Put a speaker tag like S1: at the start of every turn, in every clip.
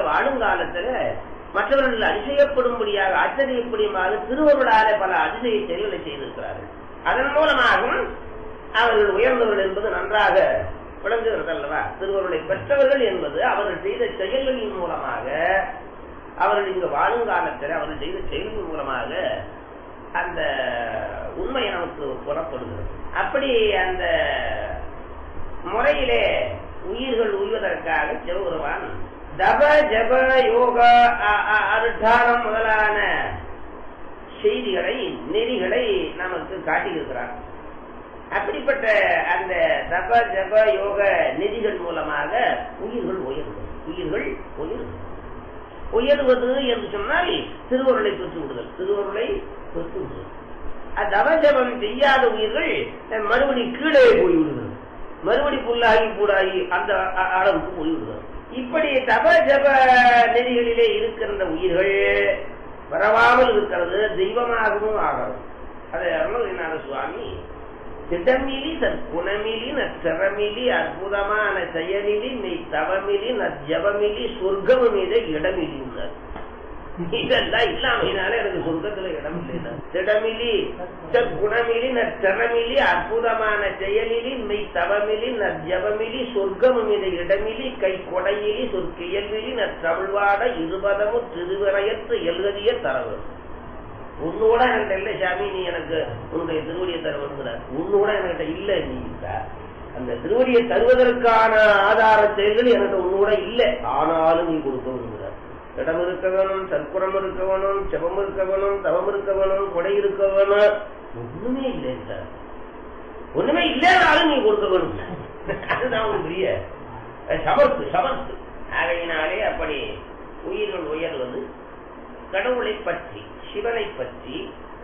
S1: வாழுங்காலத்துல மற்றவர்கள் அதிசயப்படும்படியாக ஆச்சரியப்படுமாக திருவருளாலே பல அதிசய செயல்களை செய்திருக்கிறார்கள் அதன் மூலமாகவும் அவர்கள் உயர்ந்தவர்கள் என்பது நன்றாக விளங்குகிறது அல்லவா திருவருளை பெற்றவர்கள் என்பது அவர்கள் செய்த செயல்களின் மூலமாக அவர்கள் இங்கு வாழும் காலத்தில் அவர்கள் செய்த செயல்களின் மூலமாக அந்த உண்மை நமக்கு புறப்படுகிறது அப்படி அந்த முறையிலே உயிர்கள் உய்வதற்காக சிவபெருமான் தப ஜப யோகா அ- அ- அருட்டானம் முதலான செய்திகளை நெறிகளை நமக்கு காட்டியிருக்கிறார் அப்படிப்பட்ட அந்த தப ஜப யோக நெறிகள் மூலமாக உயிர்கள் உயர்வு உயிர்கள் உயர்வு உயர்வது என்று சொன்னால் திருவருளை பெற்று விடுதல் திருவருளை பெற்று விடுதல் அது தவஜபம் செய்யாத உயிர்கள் மறுபடி கீழே போய்விடுகிறது மறுபடி புல்லாகி பூடாகி அந்த அ- அளவுக்கு போய்விடுகிறது இப்படி தப ஜப நெறிகளிலே இருக்கின்ற உயிர்கள் வரவாமல் இருக்கிறது தெய்வமாகவும் ஆகிறது அதை அருணகிரிநாத சுவாமி திடமிலி தற்குணமிலி நற்சரமிலி அற்புதமான செயலிலி மெய் தவமிலி நற்ஜபமிலி சொர்க்கம் மீத இடமிலி உள்ளார் இதெல்லாம் இல்லாமையினால எனக்கு சொர்க்கத்துல இடம் இல்லை திடமிலி குணமிலி நற்சரமிலி அற்புதமான செயலிலி மெய் தவமிலி நற்ஜபமிலி சொர்க்கம் மீத இடமிலி கை கொடையிலி சொற்கியல்விலி நற்றமிழ்வாட இருபதமு திருவிரயத்து எழுதிய தரவு உன்னோட என்கிட்ட இல்ல சாமி நீ எனக்கு உன்னுடைய திருவடியை தர விரும்புகிறார் உன்னோட என்கிட்ட இல்ல நீ இல்ல. அந்த திருவடியை தருவதற்கான ஆதார செயல்கள் எனக்கு உன்னோட இல்ல ஆனாலும் நீ கொடுக்க விரும்புகிறார் இடம் இருக்க வேணும் சற்குணம் இருக்க வேணும் செபம் இருக்க வேணும் தவம் இருக்க வேணும் கொடை இருக்க வேணும் ஒண்ணுமே இல்லை சார் ஒண்ணுமே இல்லைனாலும் நீ கொடுக்க வேணும் அதுதான் ஒரு பெரிய சமர்த்து சமர்த்து ஆகையினாலே அப்படி உயிர்கள் உயர்வது கடவுளை பற்றி சிவனை பற்றி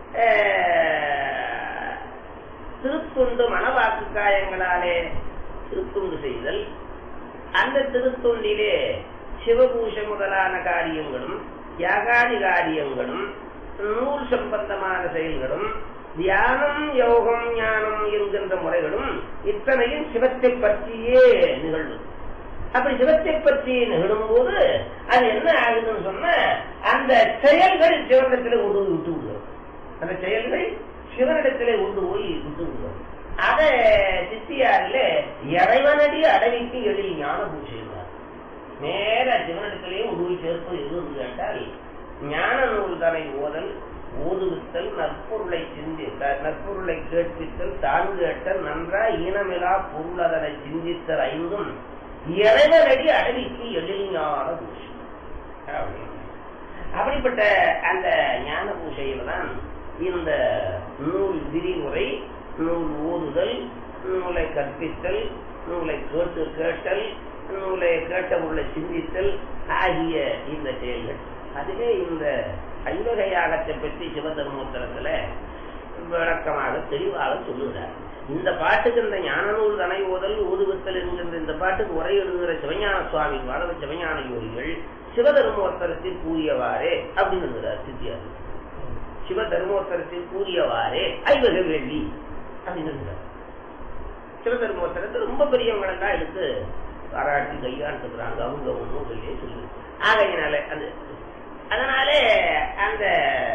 S1: ஆஹ், திருத்துண்டு மனவாக்கு காயங்களாலே திருத்துண்டு செய்தல் அந்த திருத்துண்டிலே சிவபூஷ முதலான காரியங்களும் யாகாதி காரியங்களும் நூல் சம்பந்தமான செயல்களும் தியானம் யோகம் ஞானம் என்கின்ற முறைகளும் இத்தனையும் சிவத்தை பற்றியே நிகழ்வு அப்படி சிவத்தை பற்றி நிகழும் போது அது என்ன ஆகுதுன்னு சொன்ன அந்த செயல்கள் சிவனிடத்திலே கொண்டு போய் விட்டு விடுகிறது அந்த செயல்கள் சிவனிடத்திலே கொண்டு போய் விட்டு விடுகிறது அத சித்தியாரில இறைவனடி அடவிக்கு எழில் ஞான பூஜைவார் நேர சிவனிடத்திலேயே கொண்டு போய் சேர்ப்பது எது என்று கேட்டால் ஞான நூல் தனை ஓதல் ஓதுவித்தல் நற்பொருளை சிந்தி த- நற்பொருளை கேட்பித்தல் தான் கேட்டல் நன்றா ஈனமிலா பொருள் அதனை சிந்தித்தல் ஐந்தும் இறைவனடி அடவிக்கு எழில்ஞான பூஜை அப்படின்னு. அப்படிப்பட்ட அந்த ஞான பூஜையில் தான் இந்த நூல் விதிமுறை நூல் ஓதுதல் நூலை கற்பித்தல் நூலை கேட்டு கேட்டல் நூலை கேட்ட பொருளை சிந்தித்தல் ஆகிய இந்த செயல்கள் அதுவே இந்த ஐவகை யாகத்தை பற்றி சிவதர்மோத்தரத்துல விளக்கமாக தெளிவாக சொல்லுகிறார் இந்த பாட்டுக்கு இந்த ஞான நூல் தனை ஓதல் ஊதுவித்தல் என்கின்ற இந்த பாட்டுக்கு உரை எழுதுகிற சிவஞான சுவாமி மாதவ சிவஞான யோகிகள் சிவதர்மோத்தரத்தில் கூறியவாறே அப்படின்னு எழுதுகிறார் சித்தியார் சிவதர்மோத்தரத்தில் கூறியவாறே ஐவகை வெள்ளி அப்படின்னு எழுதுகிறார் சிவதர்மோத்தரத்தை ரொம்ப பெரியவங்களெல்லாம் எடுத்து பாராட்டி கையாண்டுக்கிறாங்க அவங்க ஒன்றும் சொல்லி சொல்லி ஆகையினால அது அதனாலே அந்த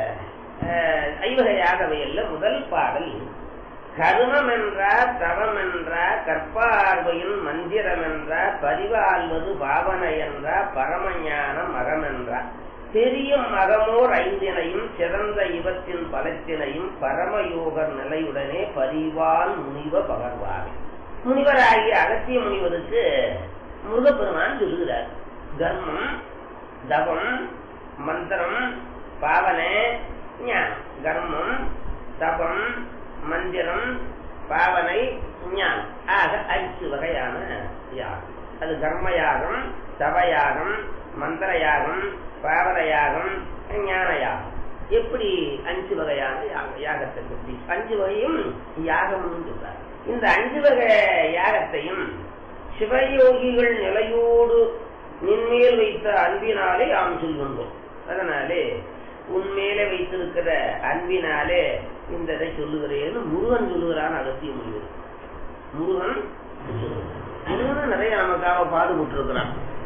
S1: அஹ், ஐவகையாகவையல்ல முதல் பாடல் கருமம் என்றா தவம் என்றா கற்பார்வையின் மந்திரம் என்றா பரிவாழ்வது பாவனை என்றா பரமஞானம் மகம் என்றா தெரியும் மகமோர் ஐந்தினையும் சிறந்த இவற்றின் பலத்தினையும் பரமயோகர் நிலையுடனே பரிவால் முனிவ பகர்வார் முனிவராகிய அகத்திய முனிவருக்கு முருகப்பெருமான் சொல்லுகிறார் கர்மம் தவம் மந்திரம் பாவனை ஞானம் கர்மம் தபம் மந்திரம் பாவனை ஞானம் ஆக அஞ்சு வகையான யாகம் அது கர்மயாகம் தவயாகம் மந்திர யாகம் பாவன யாகம் ஞான யாகம் எப்படி அஞ்சு வகையான யாக- யாகத்தை பற்றி அஞ்சு வகையும் யாகம்னு சொல்றார் இந்த அஞ்சு வகை யாகத்தையும் சிவயோகிகள் நிலையோடு நின்மேல் வைத்த அன்பினாலே நாம் சொல்கின்றோம் அதனாலே உன்மேலே வைத்திருக்கிற அன்பினாலே இந்த இதை சொல்லுகிறேன்னு முருகன் சொல்லுகிறான் அகத்திய முனிவர் முருகன் முருகன் நிறைய நமக்காக பாடுபட்டு இருக்கிறான்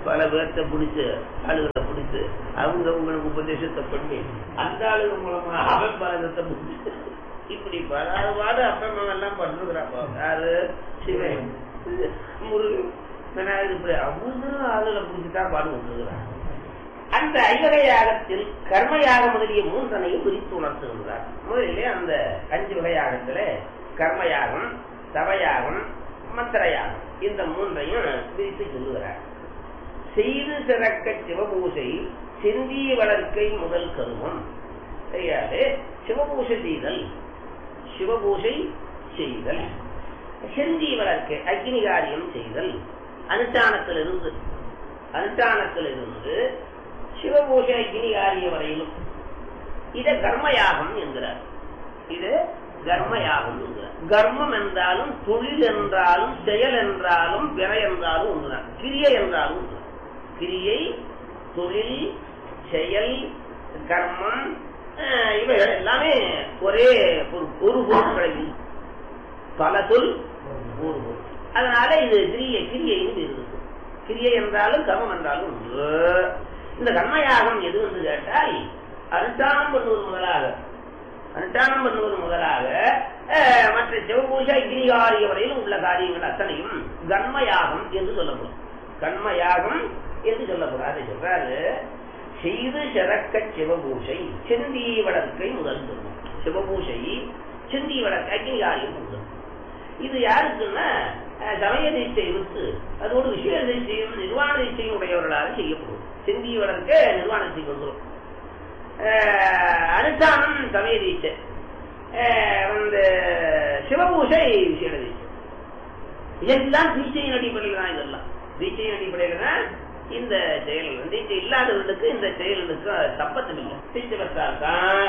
S1: பல பேர்த்த பிடிச்சு ஆளுகளை பிடிச்சு அவங்க உங்களுக்கு உபதேசத்தை பண்ணி அந்த ஆளுங்க மூலமா அவன் பாதத்தை பிடிச்சு இப்படி பலாறுபாடு அப்பம் எல்லாம் பண்ணிருக்கிறாப்பா யாரு சிவன் முருகன் விநாயகர் இப்படி அவங்க ஆளுகளை பிடிச்சுதான் பாடு விட்டுருக்கிறான் அந்த ஐவகை யாகத்தில் கர்ம யாகம் முதலிய மூன்றனையும் பிரித்து உணர்த்துகின்றார் முதலிலே அந்த அஞ்சு வகை யாகத்துல கர்ம யாகம் தவயாகம் மந்திர யாகம் இந்த மூன்றையும் பிரித்து சொல்லுகிறார் செய்து சிறக்க சிவபூசை செந்தி வளர்க்கை முதல் கருவம் கையாலே சிவபூசை செய்தல் சிவபூசை செய்தல் செந்தி வளர்க்கை அக்னி காரியம் செய்தல் அனுஷ்டானத்திலிருந்து அனுஷ்டானத்திலிருந்து சிவபூஷை அக்னி காரியம் வரையிலும் இத கர்மயாகம் என்கிறார் இது கர்மயாகம் என்கிறார் கர்மம் என்றாலும் தொழில் என்றாலும் செயல் என்றாலும் பிற என்றாலும் ஒன்றுதான் கிரியை என்றாலும் ஒன்றுதான் கிரியை தொழில் செயல் கர்மம் அஹ், இவைகள் எல்லாமே ஒரே ஒரு ஒரு பொருட்களில் பல சொல் ஒரு பொருள் அதனால இது கிரியை கிரியைன்னு இருக்கு கிரியை என்றாலும் கர்மம் என்றாலும் ஒன்று இந்த கர்மயாகம் எது என்று கேட்டால் அனுஷ்டானம் பண்ணுவது முதலாக அனுஷ்டானம் பண்ணுவது முதலாக அஹ், மற்ற சிவபூஜை கிரிகாரிய வரையிலும் உள்ள காரியங்கள் அத்தனையும் கர்மயாகம் என்று சொல்லப்படும் கர்மயாகம் என்று சொல்லப்படும் அதை சொல்றாரு செய்து சிறக்க சிவபூஷை செந்தி வளர்க்கை முதல் சொல்லும் சிவபூஷை செந்தி வளர்க்கை அக்னிகாரியம் முதல் இது யாருக்குன்னா அஹ், சமய தீட்சை விட்டு அதோடு விஷய தீட்சையும் நிர்வாண தீட்சையும் உடையவர்களால் செய்யப்படும் செந்தி வளர்க்க நிர்வாணத்தை வந்துடும் அனுஷ்டானம் சமய தீட்சை அஹ், வந்து சிவபூஷை விஷய தீட்சை இதெல்லாம் தீட்சையின் அடிப்படையில் தான் இதெல்லாம் தீட்சையின் அடிப்படையில் தான் இந்த செயல்கள் தீட்சை இல்லாதவர்களுக்கு இந்த செயல்களுக்கு சம்பந்தம் இல்லை தீட்சை பெற்றால் தான்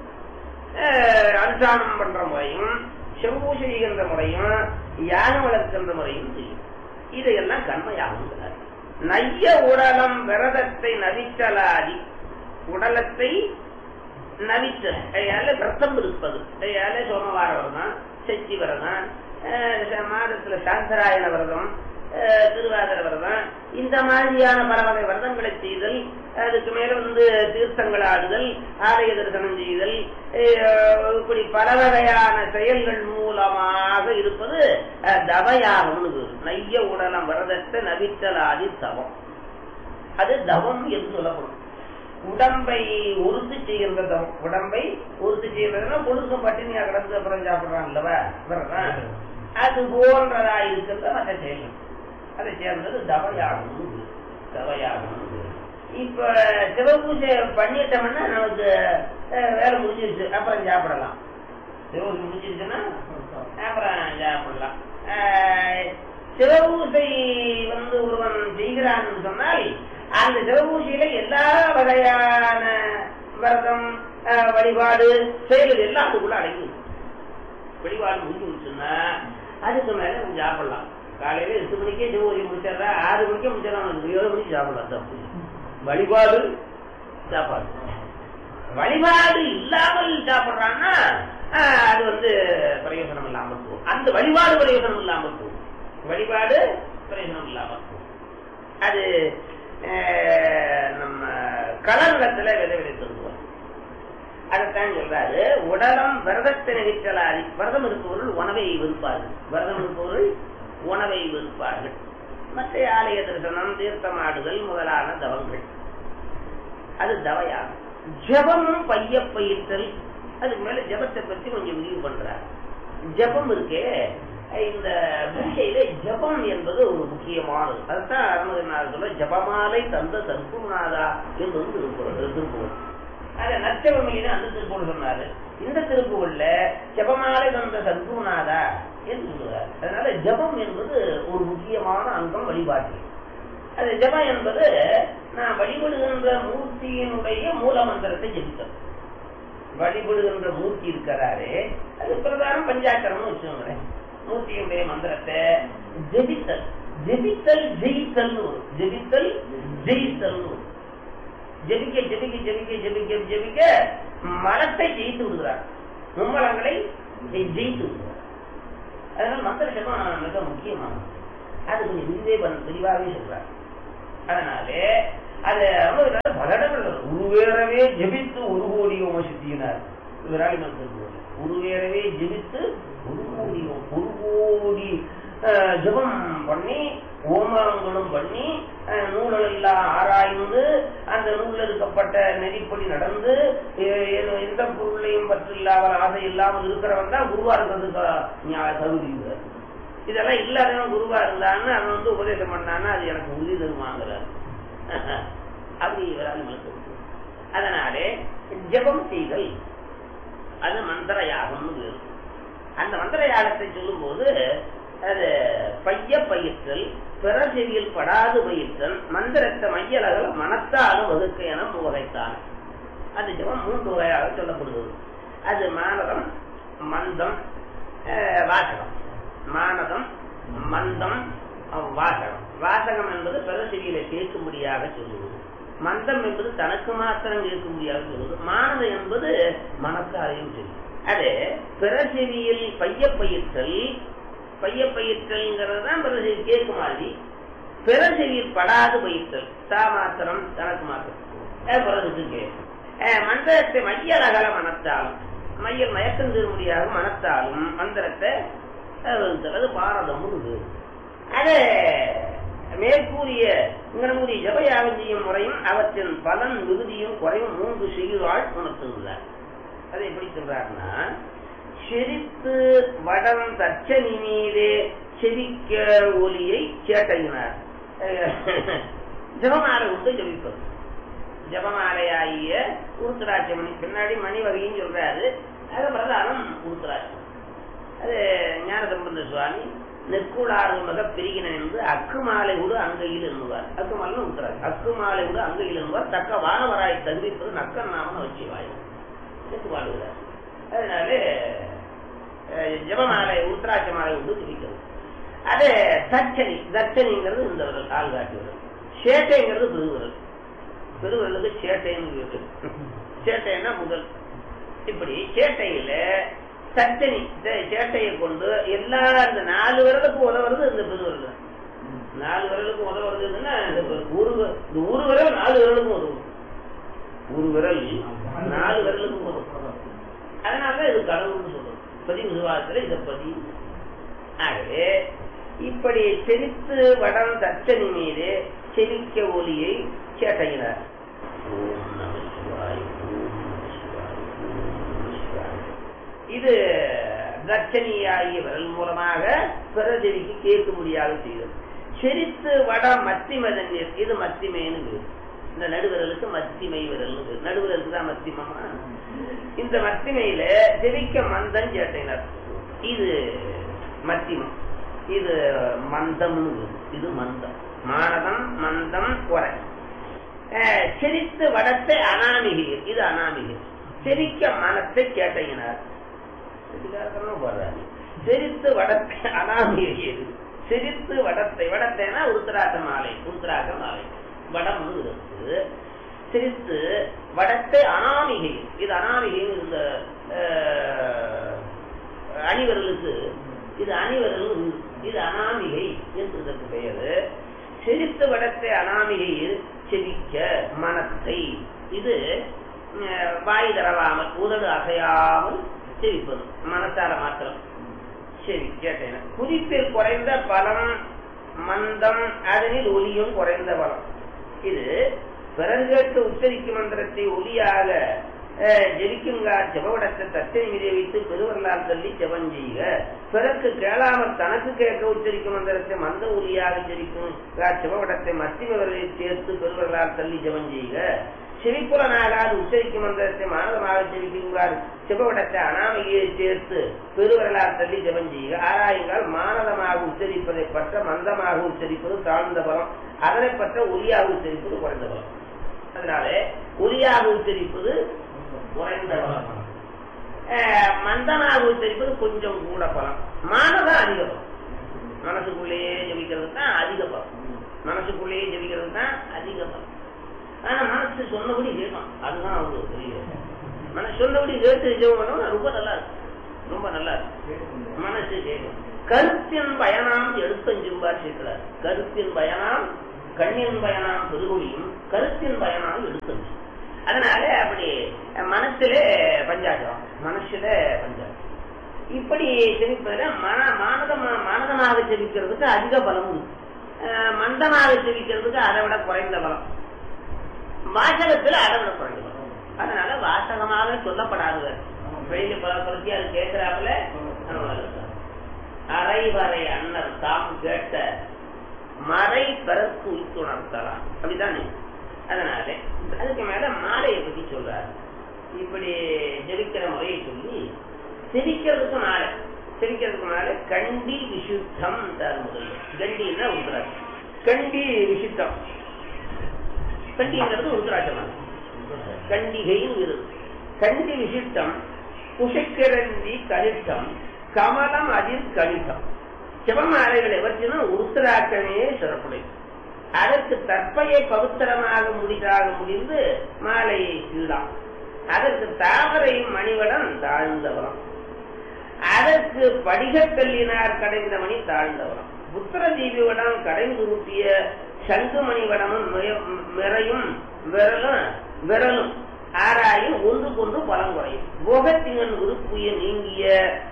S1: அஹ், அனுஷ்டானம் பண்ற முறையும் செவ்வூசை செய்கின்ற முறையும் யாகம் வளர்க்கின்ற முறையும் செய்யும் இதையெல்லாம் கண்மையாகுங்கிறார் நைய உடலம் விரதத்தை நவித்தலாதி உடலத்தை நவித்தல் கையால விரதம் இருப்பது கையால சோமவார விரதம் செச்சி விரதம் அஹ், மாதத்துல சாந்தராயண விரதம் அஹ், திருவாதிர விரதம் இந்த மாதிரியான பல வகை விரதங்களை செய்தல் அதுக்கு மேல வந்து தீர்த்தங்கள் ஆடுதல் ஆலய தரிசனம் செய்தல் அஹ், இப்படி பல வகையான செயல்கள் மூலமாக இருப்பது அஹ், தவயாகம்னு பேரு. நைய உடலம் விரதத்தை நவித்தலாதி தவம் அது தவம் என்று சொல்லப்படும் உடம்பை உறுத்து செய்கின்ற தவம் உடம்பை உறுத்து செய்கிறதுனா பொழுதுக்கும் பட்டினியா கிடந்து அப்புறம் சாப்பிடுறான் அல்லவா விரதம் அது போன்றதா இருக்கின்ற மற்ற செயல்கள் அதை சேர்ந்தது தவயாகம் தவயாகம் இப்ப சிவபூஜை பண்ணிட்டோம்னா நமக்கு அஹ், வேலை முடிஞ்சிருச்சு அப்புறம் சாப்பிடலாம் சிவபூஜை முடிஞ்சிருச்சுன்னா அப்புறம் சாப்பிடலாம் அஹ், சிவபூஜை வந்து ஒருவன் செய்கிறான்னு சொன்னால் அந்த சிவபூஜையில எல்லா வகையான விரதம் அஹ், வழிபாடு செயல்கள் எல்லாம் அதுக்குள்ள அடங்கி இருக்கு. வழிபாடு முடிஞ்சுச்சுன்னா அதுக்கு மேல நம்ம சாப்பிடலாம் காலையில எட்டு மணிக்கே சிவபூஜை முடிச்சிடுறா ஆறு மணிக்கே முடிச்சிடலாம் அவனுக்கு ஏழு மணிக்கு சாப்பிடலாம் தப்பு வழிபாடு சாப்பாடு வழிபாடு இல்லாமல் சாப்பிடுறான்னா ஆஹ், அது வந்து பிரயோஜனம் இல்லாமல் போகும் அந்த வழிபாடு பிரயோஜனம் இல்லாமல் போகும் வழிபாடு பிரயோஜனம் இல்லாமல் போகும் அது ஆஹ், நம்ம களங்கத்துல விதை விதைத்திருந்தோம் அதைத்தான் சொல்றாரு உடலம் விரதத்தை நெகிச்சலாதி விரதம் இருப்பவர்கள் உணவை வெறுப்பார்கள் விரதம் இருப்பவர்கள் உணவை வெறுப்பார்கள் மற்ற ஆலய தரிசனம் தீர்த்தமாடுதல் முதலான தவங்கள் அது தவயாகும் ஜபமும் பைய பயிர்த்தல் அதுக்கு மேல ஜபத்தை பத்தி கொஞ்சம் விரிவு பண்றார் ஜபம் இருக்கே இந்த பூஜையில ஜபம் என்பது ஒரு முக்கியமானது அதுதான் அருணகிரிநாதர் சொல்ல ஜபமாலை தந்த சர்க்குநாதா என்பது திருக்குறள் திருக்குறள் அத நச்சவமையில அந்த திருக்குறள் சொன்னாரு இந்த திருக்குறள்ல ஜபமாலை தந்த சர்க்குநாதா என்று சொல்லுவார் அதனால ஜபம் என்பது ஒரு முக்கியமான அங்கம் வழிபாட்டில் அது ஜபம் என்பது நான் வழிபடுகின்ற மூர்த்தியினுடைய மூல மந்திரத்தை ஜபித்தல் வழிபடுகின்ற மூர்த்தி இருக்கிறாரே அது பிரதானம் பஞ்சாக்கரம்னு வச்சுக்கோங்களேன் மூர்த்தியுடைய மந்திரத்தை ஜெபித்தல் ஜெபித்தல் ஜெயித்தல் ஜெபித்தல் ஜெயித்தல் ஜெபிக்க ஜெபிக்க ஜெபிக்க ஜெபிக்க ஜெபிக்க மனத்தை ஜெயித்து விடுகிறார் மும்மலங்களை ஜெயித்து விடுகிறார் அதனால மந்திர ஜபம் மிக முக்கியமானது அது கொஞ்சம் விரிவே பண்ண தெளிவாகவே சொல்றார் அதனாலே அது ரொம்ப பல இடங்கள் உருவேறவே ஜெபித்து ஒரு கோடி ஓம சித்தியினார் விராலி மந்திரம் உருவேறவே ஜெபித்து ஒரு கோடி ஓம், ஒரு கோடி அஹ், ஜெபம் பண்ணி ஓமாங்களும் பண்ணி அஹ், நூல்கள் எல்லாம் ஆராய்ந்து அந்த நூலில் இருக்கப்பட்ட நெறிப்படி நடந்து எ- எ- எந்த பொருளையும் பற்று இல்லாமல் ஆசை இல்லாமல் இருக்கிறவன் தான் குருவா இருக்கிறதுக்கு ஞா- தகுதி இது. இதெல்லாம் இல்லாதவன் குருவா இருந்தான்னு அவன் வந்து உபதேசம் பண்ணான்னா அது எனக்கு உறுதி தருமாங்கிறார் அப்படி இவரால் மறுத்து அதனாலே ஜெபம் செய்தல் அது மந்திர யாகம்னு பேரு. அந்த மந்திர யாகத்தை சொல்லும்போது அது பைய பயிற்றல் பிற செவியில் படாது பயிற்றல் மந்திரத்தை மையலகல மனத்தாலும் வகுக்க என முகவைத்தான் அந்த ஜெபம் மூன்று வகையாக சொல்லப்படுகிறது அது மானதம் மந்தம் அஹ், வாசகம் மானதம் மந்தம் அஹ், வாசகம் வாசகம் என்பது பிற செவியில கேட்கும்படியாக சொல்லுவது மந்தம் என்பது தனக்கு மாத்திரம் கேட்கும்படியாக சொல்லுவது மானதம் என்பது மனத்தாரையும் சொல்லும் அது பிற செவியில் பைய பயிற்றல் பைய பயிற்றல்ங்கிறது தான் பிற செவி கேட்கும் மாதிரி பிற செவியில் படாது பயிற்றல் தா மாத்திரம் தனக்கு மாத்திரம் அஹ், பிறருக்கு கேட்கும் அஹ், மந்திரத்தை மையல் அகல மனத்தாலும் மையல் மயக்கம் தீர்முடியாக மனத்தாலும் மந்திரத்தை அஹ், வகுத்தல். அது பாரதம் இருக்கு அது மேற்கூறிய இங்கனமுடைய ஜபயாகம் செய்யும் முறையும் அவற்றின் பலன் விகுதியும் குறையும் மூன்று செய்கிறாள் உணர்த்துகிறார் அதை எப்படி சொல்றாருன்னா செரித்து வடம் தச்சனி மீதே செவிக்க ஒலியை சேட்டையினார் ஜபமாலை விட்டு ஜபிப்பது ஜபமாலையாகிய உருத்தராட்ச மணி பின்னாடி மணி வகையும் சொல்றாரு அது பிரதானம் உருத்தராட்சம் அது ஞானசம்பந்த சுவாமி நெற்கூடாறு மக பிரிகினன் என்று அக்கு மாலை கூட அங்கையில் எண்ணுவார் அக்கு மாலை உத்தரார் அக்கு மாலை கூட அங்கையில் எண்ணுவார் தக்க வானவராய் தகுதிப்பது நக்கன் நாமன் வச்சு வாய் என்று வாழ்கிறார் அதனால அஹ், ஜெபமாலை உத்தராட்ச மாலை உண்டு துடிக்கிறது அது தச்சனி தச்சனிங்கிறது இந்த விரல் ஆள் காட்டி விரல் சேட்டைங்கிறது பெருவிரல் பெருவிரலுக்கு சேட்டைன்னு பேரு. சேட்டைன்னா முதல் இப்படி சேட்டையில தச்சனி இந்த சேட்டையை கொண்டு எல்லா அந்த நாலு விரலுக்கும் உதவுறது இந்த பெருவிரல் தான். நாலு விரலுக்கும் உதவுறதுன்னா இந்த ஒரு வி- இந்த ஒரு விரல் நாலு விரலுக்கும் உதவும் ஒரு விரல் நாலு விரலுக்கும் உதவும் அதனாலதான் இது கடவுள்னு சொல்றோம் பதிவு விசுவாசத்துல இதை பதிவு ஆகவே இப்படி செழித்து வடம் தச்சனி மீது செழிக்க ஒலியை சேட்டையினார் ஓம் நம சிவாய, ஓம் நம சிவாய, ஓம் நம சிவாய. இது தட்சணியாகிய விரல் மூலமாக பிறதெவிக்கு கேட்கும்படியாக செய்தது செரித்து வட மத்திமதன்யர் இது மத்திமைன்னு பேரு. இந்த நடுவிரலுக்கு மத்திமை விரல்னு பேரு. நடுவிரலுக்கு தான் மத்திமமா இந்த மத்திமையில ஜெபிக்க மந்தம் சேட்டையினர் இது மத்திமம் இது மந்தம்னு பேரு. இது மந்தம் மானதம் மந்தம் குறை அஹ், செரித்து வடத்தை அனாமிகர் இது அனாமிகர் செரிக்க மனத்தை கேட்டையினார் செடிகாரத்தனம் போடுறாரு செரித்து வடத்தை அனாமிகர் செரித்து வடத்தை வடத்தைனா உருத்தராக மாலை உருத்தராக மாலை வடம் இருக்கு சிரித்து வடத்தை அனாமிகை இது அனாமிகை இந்த அஹ், அணிவரலுக்கு இது அணிவரல் இது அனாமிகை என்று இதற்கு பெயர் செரித்து வடத்தை அனாமிகையில் செவிக்க மனத்தை இது அஹ், வாய் தரவாமல் உதடு அசையாமல் செவிப்பது மனத்தால மாத்திரம் சரி கேட்டேன் குறிப்பில் குறைந்த பலம் மந்தம் அதனில் ஒலியும் குறைந்த பலம் இது பிறகு கேட்டு உச்சரிக்கும் மந்திரத்தை ஒலியாக அஹ், ஜெபிக்குங்கா ஜபவடத்தை தச்சனை மீதை வைத்து பெருவரலால் தள்ளி ஜபம் செய்க பிறகு கேளாமல் தனக்கு கேட்க உச்சரிக்கும் மந்திரத்தை மந்த ஒலியாக ஜெபிக்கும் ஜபவடத்தை மத்திய விரலில் சேர்த்து பெருவரலால் தள்ளி ஜபம் செய்க செவிப்புலனாகாது உச்சரிக்கும் மந்திரத்தை மானதமாக ஜெபிக்குங்கார் செபவடத்தை அனாமையை சேர்த்து பெருவரலால் தள்ளி ஜபம் செய்க ஆராயுங்கள் மானதமாக உச்சரிப்பதை பற்ற மந்தமாக உச்சரிப்பது தாழ்ந்த பலம் அதனை பற்ற ஒலியாக உச்சரிப்பது குறைந்த பலம் அதனால ஒலியாக உச்சரிப்பது குறைந்த பலம் அஹ், மந்தமாக உச்சரிப்பது கொஞ்சம் கூட பலம் மானதம் அதிக பலம் மனசுக்குள்ளேயே ஜபிக்கிறது தான் அதிக பலம் மனசுக்குள்ளேயே ஜபிக்கிறது தான் அதிக பலம் ஆனா மனசு சொன்னபடி கேட்கும் அதுதான் அவரு பெரிய மனசு சொன்னபடி கேட்டு ஜெபம் பண்ணவும் ரொம்ப நல்லா இருக்கு ரொம்ப நல்லா இருக்கு மனசு கேட்கும் கருத்தின் பயனாம் எடுத்தஞ்சும்பார் சேர்க்கிறார் கருத்தின் பயனாம் கண்ணின் பயனாம் பெருமொழியும் கருத்தின் பயனாம் எடுத்தது அதனால அப்படி மனசுல பஞ்சாட்சரம் மனசுல பஞ்சாட்சரம் இப்படி செவிப்பதில் மன மானதம் மானதமாக செவிக்கிறதுக்கு அதிக பலம் உண்டு அஹ் மந்தமாக செவிக்கிறதுக்கு அதை விட குறைந்த பலம் வாசகத்துல அதை விட குறைந்த பலம் அதனால வாசகமாக சொல்லப்படாதவர் வெளியில பல பலத்தி அது கேட்கிறாப்புல அரைவரை அண்ணர் தாம் கேட்ட மறை பிறப்பு உயிர்த்துணர்த்தலாம் அப்படிதானே அதனால அதுக்கு மேல மாலையை பத்தி சொல்றாரு இப்படி ஜெபிக்கிற முறையை சொல்லி சிரிக்கிறதுக்கு மேல சிரிக்கிறதுக்கு மேல கண்டி விசுத்தம் தருமுறை கண்டின்னா உருத்ராட்சம் கண்டி விசுத்தம் கண்டிங்கிறது உருத்ராட்சம் கண்டிகையும் இருக்கு கண்டி விசிஷ்டம் குஷக்கிரந்தி கனிஷ்டம் கமலம் அதில் கணிதம் சிவமாலைகள் எவற்றினும் உருத்தராக்கமே சிறப்புடை அதற்கு தற்பையை பவித்திரமாக முடிதாக முடிந்து மாலையை கீழாம் அதற்கு தாமரையும் மணிவடம் தாழ்ந்தவரம் அதற்கு படிகக்கல்லினார் கடைந்த மணி தாழ்ந்தவரம் புத்திர தீபிவடம் கடைந்துருட்டிய சங்குமணி வடமும் மிறையும் விரலும் விரலும் ஆராயும் ஒன்றுக்கொன்று பலம் குறையும் போகத்தின் உறுப்புய நீங்கிய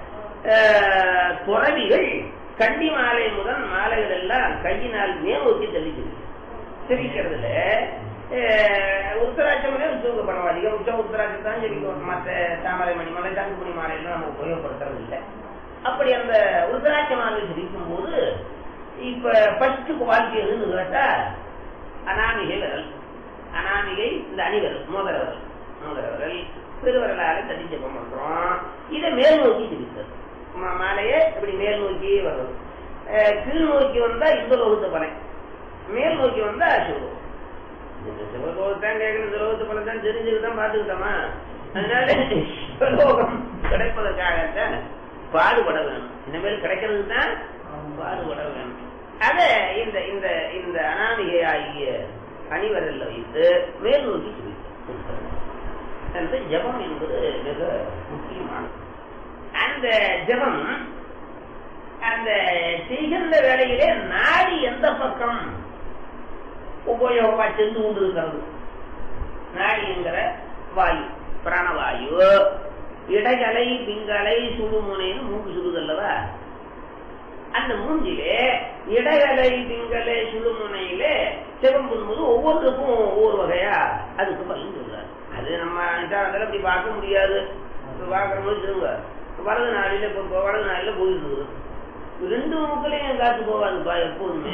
S1: துறவிகள் கண்டி மாலை முதல் மாலைகள் எல்லாம் கையினால் மேலோக்கி தெளிக்கிறது தெரிவிக்கிறதுல உத்தராட்சமே உச்சவங்க படம் அதிகம் உச்ச உத்தராட்சம் தான் ஜெபிக்கும் மற்ற தாமரை மணி மலை தங்குமணி மாலையெல்லாம் நம்ம உபயோகப்படுத்துறது இல்லை அப்படி அந்த உத்தராட்ச மாலை ஜெபிக்கும் போது இப்ப ஃபர்ஸ்ட் குவாலிட்டி எதுன்னு கேட்டா அனாமிகை விரல் அனாமிகை இந்த அணிவிரல் மோதிர விரல் மோதிர விரல் பெருவரலால தட்டி ஜெபம் பண்றோம் இதை மேல் நோக்கி ஜெபிக்கிறது மாலையை இப்படி மேல் நோக்கி வர்றது கீழ் நோக்கி வந்தா இந்த லோகத்து பனை மேல் நோக்கி வந்தா சிவலோகம் சிவலோகத்தான் கேட்கணும் சிவலோகத்து பனை தான் தெரிஞ்சுட்டு தான் பார்த்துக்கிட்டோமா அதனால சிவலோகம் கிடைப்பதற்காகத்தான் பாடுபட வேணும் இனிமேல் கிடைக்கிறது தான் பாடுபட வேணும் அத இந்த இந்த இந்த அனாமிகை ஆகிய அணிவரல்ல வைத்து மேல் நோக்கி அந்த ஜபம் என்பது மிக முக்கியமானது அந்த ஜபம் அந்த செய்கின்ற வேலையிலே நாடி எந்த பக்கம் உபயோகமா சென்று கொண்டு இருக்கிறது நாடி என்கிற வாயு பிராணவாயு இடகலை பிங்கலை சுடுமுனைன்னு மூன்று சுடுதல்லவா அந்த மூஞ்சிலே இடகலை பிங்கலை சுடுமுனையிலே சிவம் பண்ணும்போது ஒவ்வொருத்தருக்கும் ஒவ்வொரு வகையா அதுக்கு பலன் சொல்றாரு அது நம்ம நிதானத்தில் அப்படி பார்க்க முடியாது பார்க்குற போது சொல்லுங்க வலது நாளில இப்போ வலது நாளில போயிட்டு இருக்குது ரெண்டு மூக்களையும் காத்து போவாதுப்பா எப்போதுமே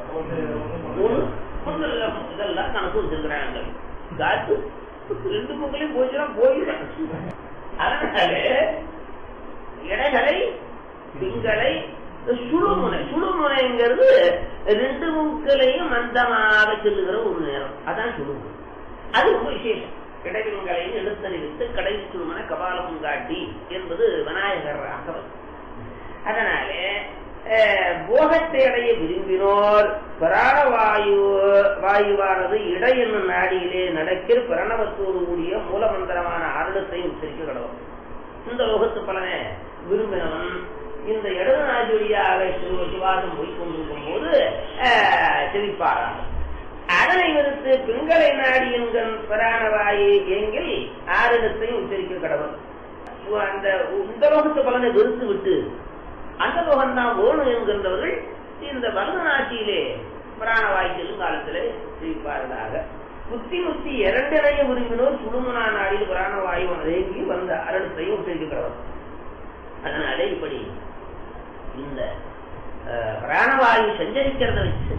S1: இதெல்லாம் கணக்கு வச்சிருக்கிறாங்க காத்து ரெண்டு மூக்களையும் போச்சுன்னா போயிடும் அதனால இடைகளை திங்களை சுடுமுனை சுடுமுனைங்கிறது ரெண்டு மூக்களையும் மந்தமாக செல்லுகிற ஒரு நேரம் அதான் சுடுமுனை அது ரொம்ப விசேஷம் இடைவிங்களையும் எழுத்தறிவித்து கடைசி சுடுமன கபாலம் காட்டி என்பது விநாயகர் அகவல் அதனாலே போகத்தை அடைய விரும்பினோர் பிராண வாயு வாயுவானது இடை என்னும் நாடியிலே நடக்கிற பிரணவத்தோடு கூடிய மூலமந்திரமான ஆருடத்தை உச்சரிக்க கடவுள் இந்த லோகத்து பலனை விரும்பினவன் இந்த இடது நாடி வழியாக சிவாசம் போய்கொண்டிருக்கும் போது செவிப்பாராம் அதனை விடுத்து பிங்களை நாடி என்கிற பிராணவாயு எங்கில் ஆரிடத்தையும் உச்சரிக்க கடவுள் அந்த இந்த லோகத்து பலனை வெறுத்து விட்டு அந்த லோகம் தான் வேணும் என்கின்றவர்கள் இந்த பரதநாட்டியிலே பிராணவாயு செல்லும் காலத்திலே சிரிப்பார்களாக புத்தி முத்தி இரண்டினைய விரும்பினோர் சுடுமனா நாடில் பிராணவாயு தேங்கி வந்த அரடத்தையும் உச்சரிக்கிறவர் அதனாலே இப்படி இந்த பிராணவாயு சஞ்சரிக்கிறத வச்சு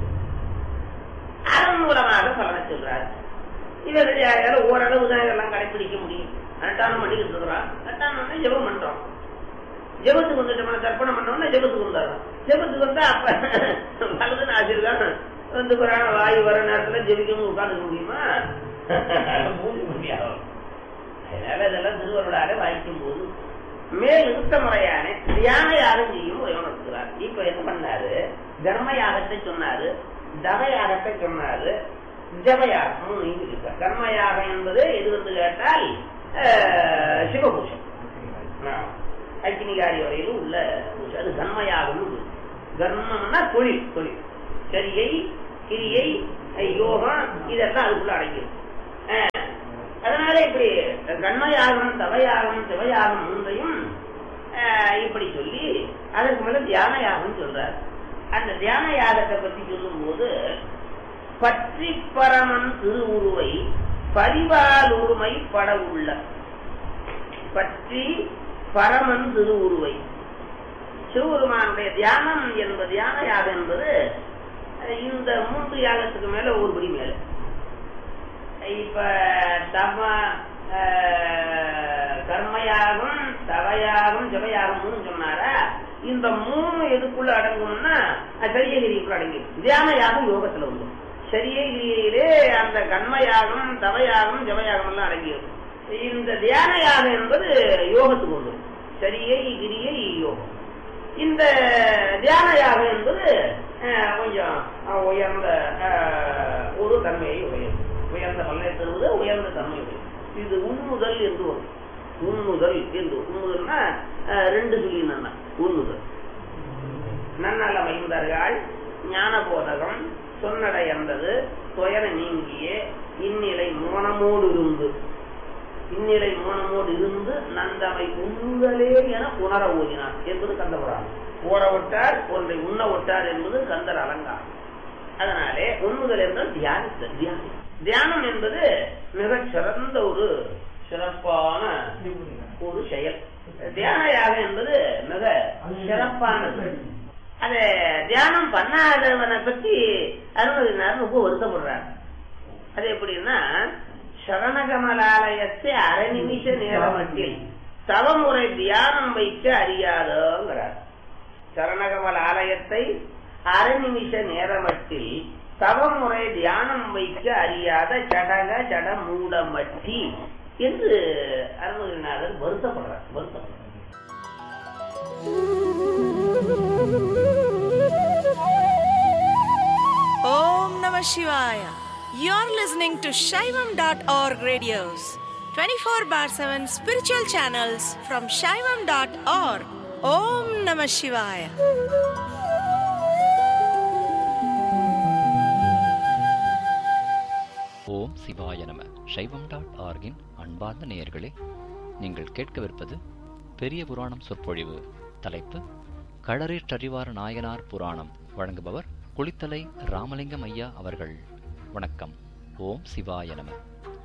S1: அதன் மூலமாக பலனை சொல்றார் இவர்கள் யாராலும் ஓரளவு தான் இதெல்லாம் கடைபிடிக்க முடியும் அட்டானம் பண்ணிக்கிட்டு இருக்கிறோம் அட்டானம் ஜெபம் பண்றோம் ஜெபத்துக்கு வந்துட்டோம்னா தர்ப்பணம் பண்ணோம்னா ஜெபத்துக்கு வந்துடுறோம் ஜெபத்துக்கு வந்தா அப்ப வலது ஆசிரியர் வந்து புராண வாயு வர நேரத்துல ஜெபிக்கணும் உட்காந்துக்க முடியுமா முடியாது அதனால இதெல்லாம் திருவருளாக வாய்க்கும் போது மேல் நிறுத்த முறையான தியான யாகம் செய்யும் உயர்த்துகிறார் இப்ப என்ன பண்ணாரு தர்மயாகத்தை சொன்னாரு தவயாகத்தை சொன்னாரு ஜபயாகம் மூணு இருக்கு கர்மயாகம் என்பது எது வந்து கேட்டால் சிவபூஷம் அக்னிகாரி வரையிலும் உள்ள பூஜை அது கர்மயாகம் கர்மம்னா தொழில் தொழில் சரியை கிரியை யோகம் இதெல்லாம் அதுக்குள்ள அடங்கிடும் அஹ், அதனால இப்படி கண்மயாகம் தவயாகம் சிவயாகம் மூன்றையும் அஹ், இப்படி சொல்லி அதற்கு மேல தியான யாகம் சொல்றார் அந்த தியான யாகத்தை பத்தி சொல்லும்போது பற்றி பரமன் திருவுருவை பரிவால் உரிமை பட உள்ள பற்றி பரமன் திருவுருவை சிவபெருமானுடைய தியானம் என்பது தியான யாகம் என்பது அஹ், இந்த மூன்று யாகத்துக்கு மேல ஒரு படி மேல இப்ப தம அஹ், கர்மயாகம் தவயாகம் ஜபயாகம்னு சொன்னாரா இந்த மூணு எதுக்குள்ள அடங்கும்னா அஹ், சரியகிரிக்குள்ள அடங்கிடும் தியான யாகம் யோகத்துல வந்து சரியகிரியிலே அந்த கர்மயாகம் தவயாகம் ஜபயாகம் எல்லாம் அடங்கிடும் இந்த தியான யாகம் என்பது யோகத்துக்கு வந்து சரியை கிரியை யோகம் இந்த தியான யாகம் என்பது அஹ், கொஞ்சம் அஹ், உயர்ந்த அஹ், ஒரு தன்மையை உடையது உயர்ந்த பலனை தருவது உயர்ந்த தன்மை உடையது இது உண்முதல் என்று வரும் உண்முதல் என்று உண்முதல்னா அஹ், ரெண்டு சொல்லினா உண்முதல் நன்னல மைந்தார்கள் ஞான போதகம் சொன்னடையந்தது துயர நீங்கிய இந்நிலை மோனமோடு இருந்து இந்நிலை மோனமோடு இருந்து நந்தமை உண்ணுதலே என உணர ஓதினார் என்பது கந்தபுராணம் ஓட விட்டார் ஒன்றை உண்ண விட்டார் என்பது கந்தர் அலங்காரம் அதனாலே உண்ணுதல் என்றால் தியானித்தல் தியானம் தியானம் என்பது மிகச் சிறந்த ஒரு சிறப்பான ஒரு செயல் தியான யாகம் என்பது மிக சிறப்பானது அத தியானம் பண்ணாதவனை பத்தி அருணகிரிநாதர் ரொம்ப வருத்தப்படுறார் அது எப்படின்னா சரணகமலாலயத்தை அரை நிமிஷ நேரமட்டில் தவமுறை தியானம் வைக்க அறியாதோங்கிறார் சரணகமல் ஆலயத்தை அரை நிமிஷ நேரமட்டில் தவமுறை தியானம் வைக்க அறியாத ஜடக ஜட மூடமட்டி என்று Arunagirinathar வருத்தப்படுறார் வருத்தப்படுறார்
S2: Om Namah Shivaya. You're listening to Shaivam.org radios, 24 bar 7 spiritual channels from Shaivam.org. Om Namah Shivaya.
S3: ஓம் சிவாய நம சைவம் டாட் ஆர்கின் அன்பார்ந்த நேயர்களே நீங்கள் கேட்கவிருப்பது பெரிய புராணம் சொற்பொழிவு தலைப்பு களரேற்றறிவார் நாயனார் புராணம் வழங்குபவர் குளித்தலை ராமலிங்கம் ஐயா அவர்கள் வணக்கம் ஓம் சிவாய நம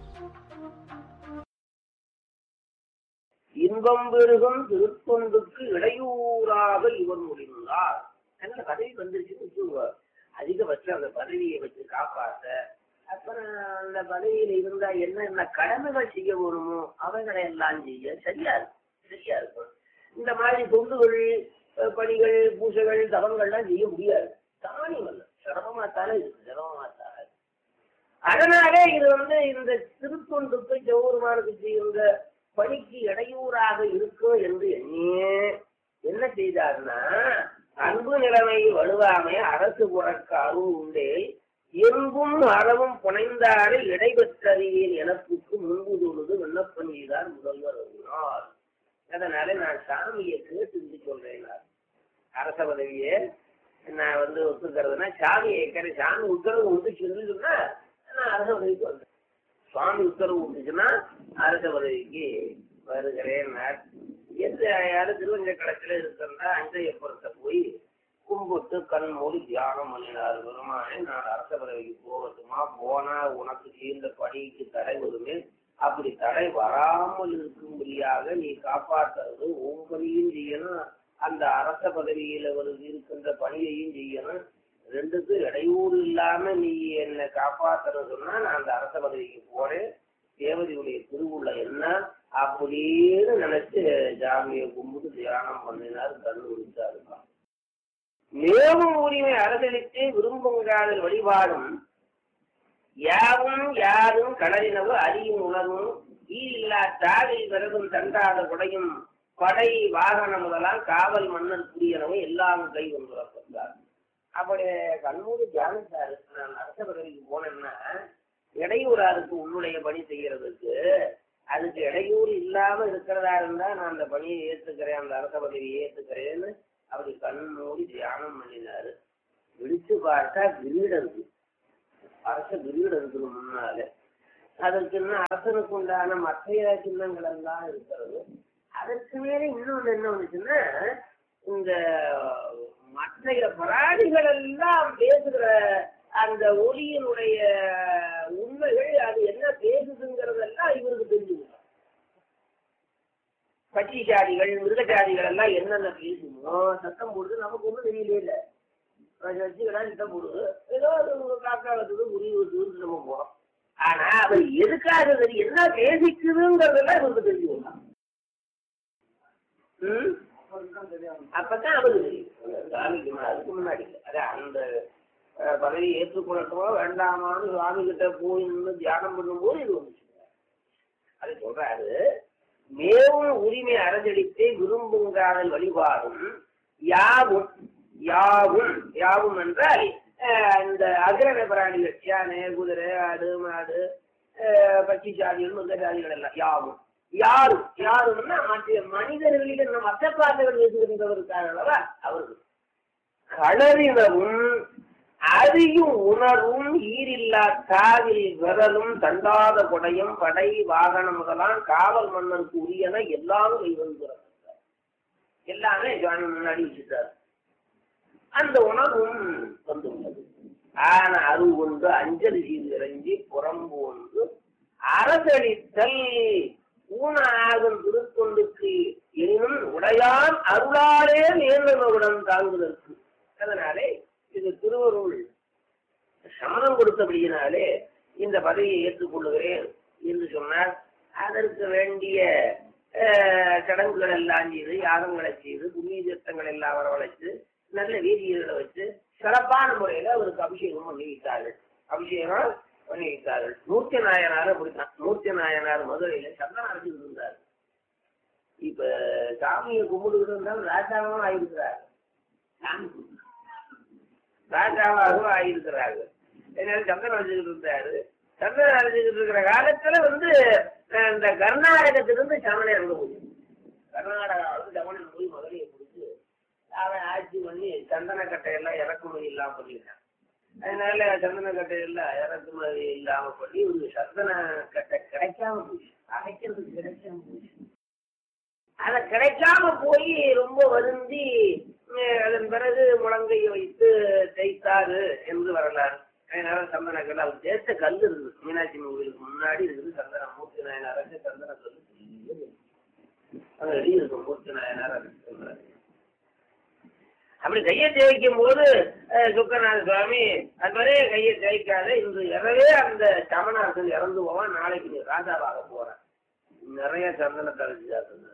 S1: இன்பம் பெருகும் திருத்தொண்டுக்கு இடையூறாக இவன் முடிந்தார் நல்ல பதவி வந்துருச்சுன்னு வச்சுக்கோங்க. அதிகபட்சம் அந்த பதவியை வச்சு காப்பாத்த அப்புறம் அந்த பதவியில இருந்தா என்னென்ன கடமைகள் செய்ய வேணுமோ அவைகளை எல்லாம் செய்ய சரியா இருக்கும் சரியா இருக்கும் இந்த மாதிரி தொண்டுகள் அஹ், பணிகள் பூசைகள் தவங்கள்லாம் செய்ய முடியாது சாமானியம் அல்ல சிரமமா தானே இருக்கு சிரமமா தானே இருக்கு. அதனாலே இது வந்து இந்த திருத்தொண்டுக்கு ஜவுருமானுக்கு செய்கின்ற பணிக்கு இடையூறாக இருக்கும் என்று எண்ணியே என்ன செய்தார்னா அன்பு நிலைமை வலுவாமை அரசு புறக்க அருள் உண்டே எங்கும் அறவும் புனைந்தாரை இடைபெற்றறிவேன் எனப்புக்கு முன்பு தொழுது விண்ணப்பம் செய்தார் முதல்வர் அருளார் அதனால நான் சாமியை கேட்டு சொல்றேன் நான். அரச பதவியை நான் வந்து ஒத்துக்கிறதுனா சாமியை கேட்கற சாமி உத்தரவு உண்டு சொல்லிட்டுன்னா நான் அரச பதவிக்கு வந்தேன் சுவாமி உத்தரவு விட்டுச்சுன்னா அரச பதவிக்கு வருகிறேன் எந்த யாரும் திருவஞ்சக்கடத்துல இருக்கிறதா அஞ்சையப்புறத்தை போய் கும்பிட்டு கண் மூடி தியானம் பண்ணினார் பெருமானே நான் அரச பதவிக்கு போகட்டுமா போனா உனக்கு சேர்ந்த பணிக்கு தடை வருமே அப்படி தடை வராமல் இருக்கும்படியாக நீ காப்பாற்றுறது உங்களையும் செய்யணும் அந்த அரச பதவியில வருது இருக்கின்ற பணியையும் செய்யணும் ரெண்டுக்கும் இடையூறு இல்லாம நீ என்னை காப்பாத்தணும் சொன்னா நான் அந்த அரச பதவிக்கு போறேன் தேவதையுடைய திருவுள்ள என்ன அப்படின்னு நினைச்சு ஜாமியை கும்பிட்டு தியானம் பண்ணினார் கண்ணு விழிச்சாருப்பா மேவும் உரிமை அரசளித்து விரும்புங்காதல் வழிபாடும் யாவும் யாரும் கடலினவு அறியும் உணர்வும் ஈரில்லா தாவில் பிறகும் தண்டாத குடையும் படை வாகனம் முதலாம் காவல் மன்னர் புரியனவும் எல்லாம் கை கொண்டு அப்படி கண்ணூர் தியானிச்சாரு நான் அரச பதவிக்கு போனேன்னா இடையூறா இருக்கு உன்னுடைய பணி செய்யறதுக்கு அதுக்கு இடையூறு இல்லாம இருக்கிறதா இருந்தா நான் அந்த பணியை ஏத்துக்கிறேன் அந்த அரச பதவியை ஏத்துக்கிறேன்னு அப்படி கண் மூடி தியானம் பண்ணினாரு விழிச்சு பார்த்தா கிரீடம் இருக்கு அரச கிரீடம் இருக்குது முன்னால அதற்கு இன்னும் அரசனுக்கு உண்டான மற்ற சின்னங்கள் எல்லாம் இருக்கிறது அதற்கு மேல இன்னொன்னு என்ன வந்துச்சுன்னா இந்த மற்ற பிராணிகள் எல்லாம் பேசுகிற அந்த ஒளியினுடைய உண்மைகள் அது என்ன பேசுதுங்கிறதெல்லாம் இவருக்கு தெரிஞ்சுக்கணும் பட்சி ஜாதிகள் மிருக ஜாதிகள் எல்லாம் என்னென்ன பேசுமோ சத்தம் போடுது நமக்கு ஒன்றும் தெரியலே இல்லை வச்சுக்கடா சத்தம் போடுது ஏதோ அது காக்கா வச்சுது உரி வச்சுன்னு நம்ம போறோம் ஆனா அது எதுக்காக அது என்ன பேசிக்குதுங்கிறதெல்லாம் இவருக்கு தெரிஞ்சுக்கலாம் ம் அப்பதான் அவருக்கு தெரியும் சாமிக்கு முன்னாடி, அதுக்கு முன்னாடி இல்லை. அதான் அந்த அஹ், பதவியை ஏற்றுக்கொள்ளட்டுமோ வேண்டாமான்னு சுவாமி கிட்ட போய் நின்று தியானம் பண்ணும்போது இது வந்துச்சு அது சொல்றாரு மேவும் உரிமை அறந்தளித்து விரும்புங்காதல் வழிபாடும் யாவும் யாவும் யாவும் என்றால் அஹ், இந்த அகிரக பிராணிகள் யானை குதிரை ஆடு மாடு அஹ், பட்சி ஜாதிகள் மிருக ஜாதிகள் எல்லாம் யாவும் யாரும் யாருன்னா மற்ற மனிதர்களில் இந்த மற்ற பாதைகள் பேசுகின்றவருக்காக அவர்கள் களறினவும் அறியும் உணர்வும் ஈரில்லா காவில் விரலும் தண்டாத கொடையும் படை வாகனம் முதலாம் காவல் மன்னருக்கு உரியன எல்லாமே வைவந்துகிறார் எல்லாமே ஜானி முன்னாடி வச்சுட்டார் அந்த உணர்வும் வந்துள்ளது ஆன அருள் கொண்டு அஞ்சலி செய்து இறங்கி புறம்பு ஒன்று அரசளித்தல் ஊன ஆகும் திருத்தொண்டுக்கு எனினும் உடையான் அருளாலே நேர்ந்தவருடன் தாங்குவதற்கு அதனாலே இது திருவருள் சமணம் கொடுத்தபடியினாலே இந்த பதவியை ஏற்றுக்கொள்ளுகிறேன் என்று சொன்னார் அதற்கு வேண்டிய அஹ், சடங்குகள் எல்லாம் செய்து யாகங்களை செய்து புண்ணிய தீர்த்தங்கள் எல்லாம் வரவழைச்சு நல்ல வீதிகளை வச்சு சிறப்பான முறையில அவருக்கு அபிஷேகம் பண்ணி வைத்தார்கள் அபிஷேகம் பண்ணி வைத்தார்கள் மூர்த்தி நாயனார் அப்படித்தான் மூர்த்தி நாயனார் மதுரையில சந்தனம் அரைச்சிட்டு இருந்தார் இப்ப சாமியை கும்பிட்டுக்கிட்டு இருந்தாலும் ராஜாவும் ஆயிருக்கிறார் சாமி கும்பிட்டு. ராஜாவாகவும் ஆகியிருக்கிறாங்க அதனால சந்தனம் வச்சுக்கிட்டு இருந்தாரு சந்தனம் அரைச்சிக்கிட்டு இருக்கிற காலத்துல வந்து அஹ், இந்த கர்நாடகத்திலிருந்து சமணம் இறந்து போச்சு கர்நாடகாவில் வந்து சமணன் போய் மதுரையை பிடிச்சு அவன் ஆட்சி பண்ணி சந்தன கட்டையெல்லாம் இறக்குமதி இல்லாம பண்ணிட்டான் அதனால சந்தன கட்டையெல்லாம் இறக்குமதி இல்லாம பண்ணி ஒரு சந்தன கட்டை கிடைக்காம போச்சு அரைக்கிறதுக்கு கிடைக்காம போச்சு அத கிடைக்காம போய் ரொம்ப வருந்தி அஹ், அதன் பிறகு முழங்கையை வைத்து தைத்தாரு என்று வரலாறு அதனால சந்தன கல் அவர் தேர்த்த கல் இருக்குது மீனாட்சி அம்மன் கோயிலுக்கு முன்னாடி இருக்குது சந்தன மூர்த்தி நாயனார் அரசு சந்தன கல் பெரிய கல். அங்க வெளியே இருக்கும் மூர்த்தி நாயனார் அரசு சொல்றாரு அப்படி கையை தேய்க்கும் போது அஹ், சுக்கரநாத சுவாமி அது வரையே கையை தேய்க்காத இன்று இரவே அந்த சமணர்கள் இறந்து போவான் நாளைக்கு நீ ராஜாவாக போறேன் நிறைய சந்தனத்தை அரைச்சு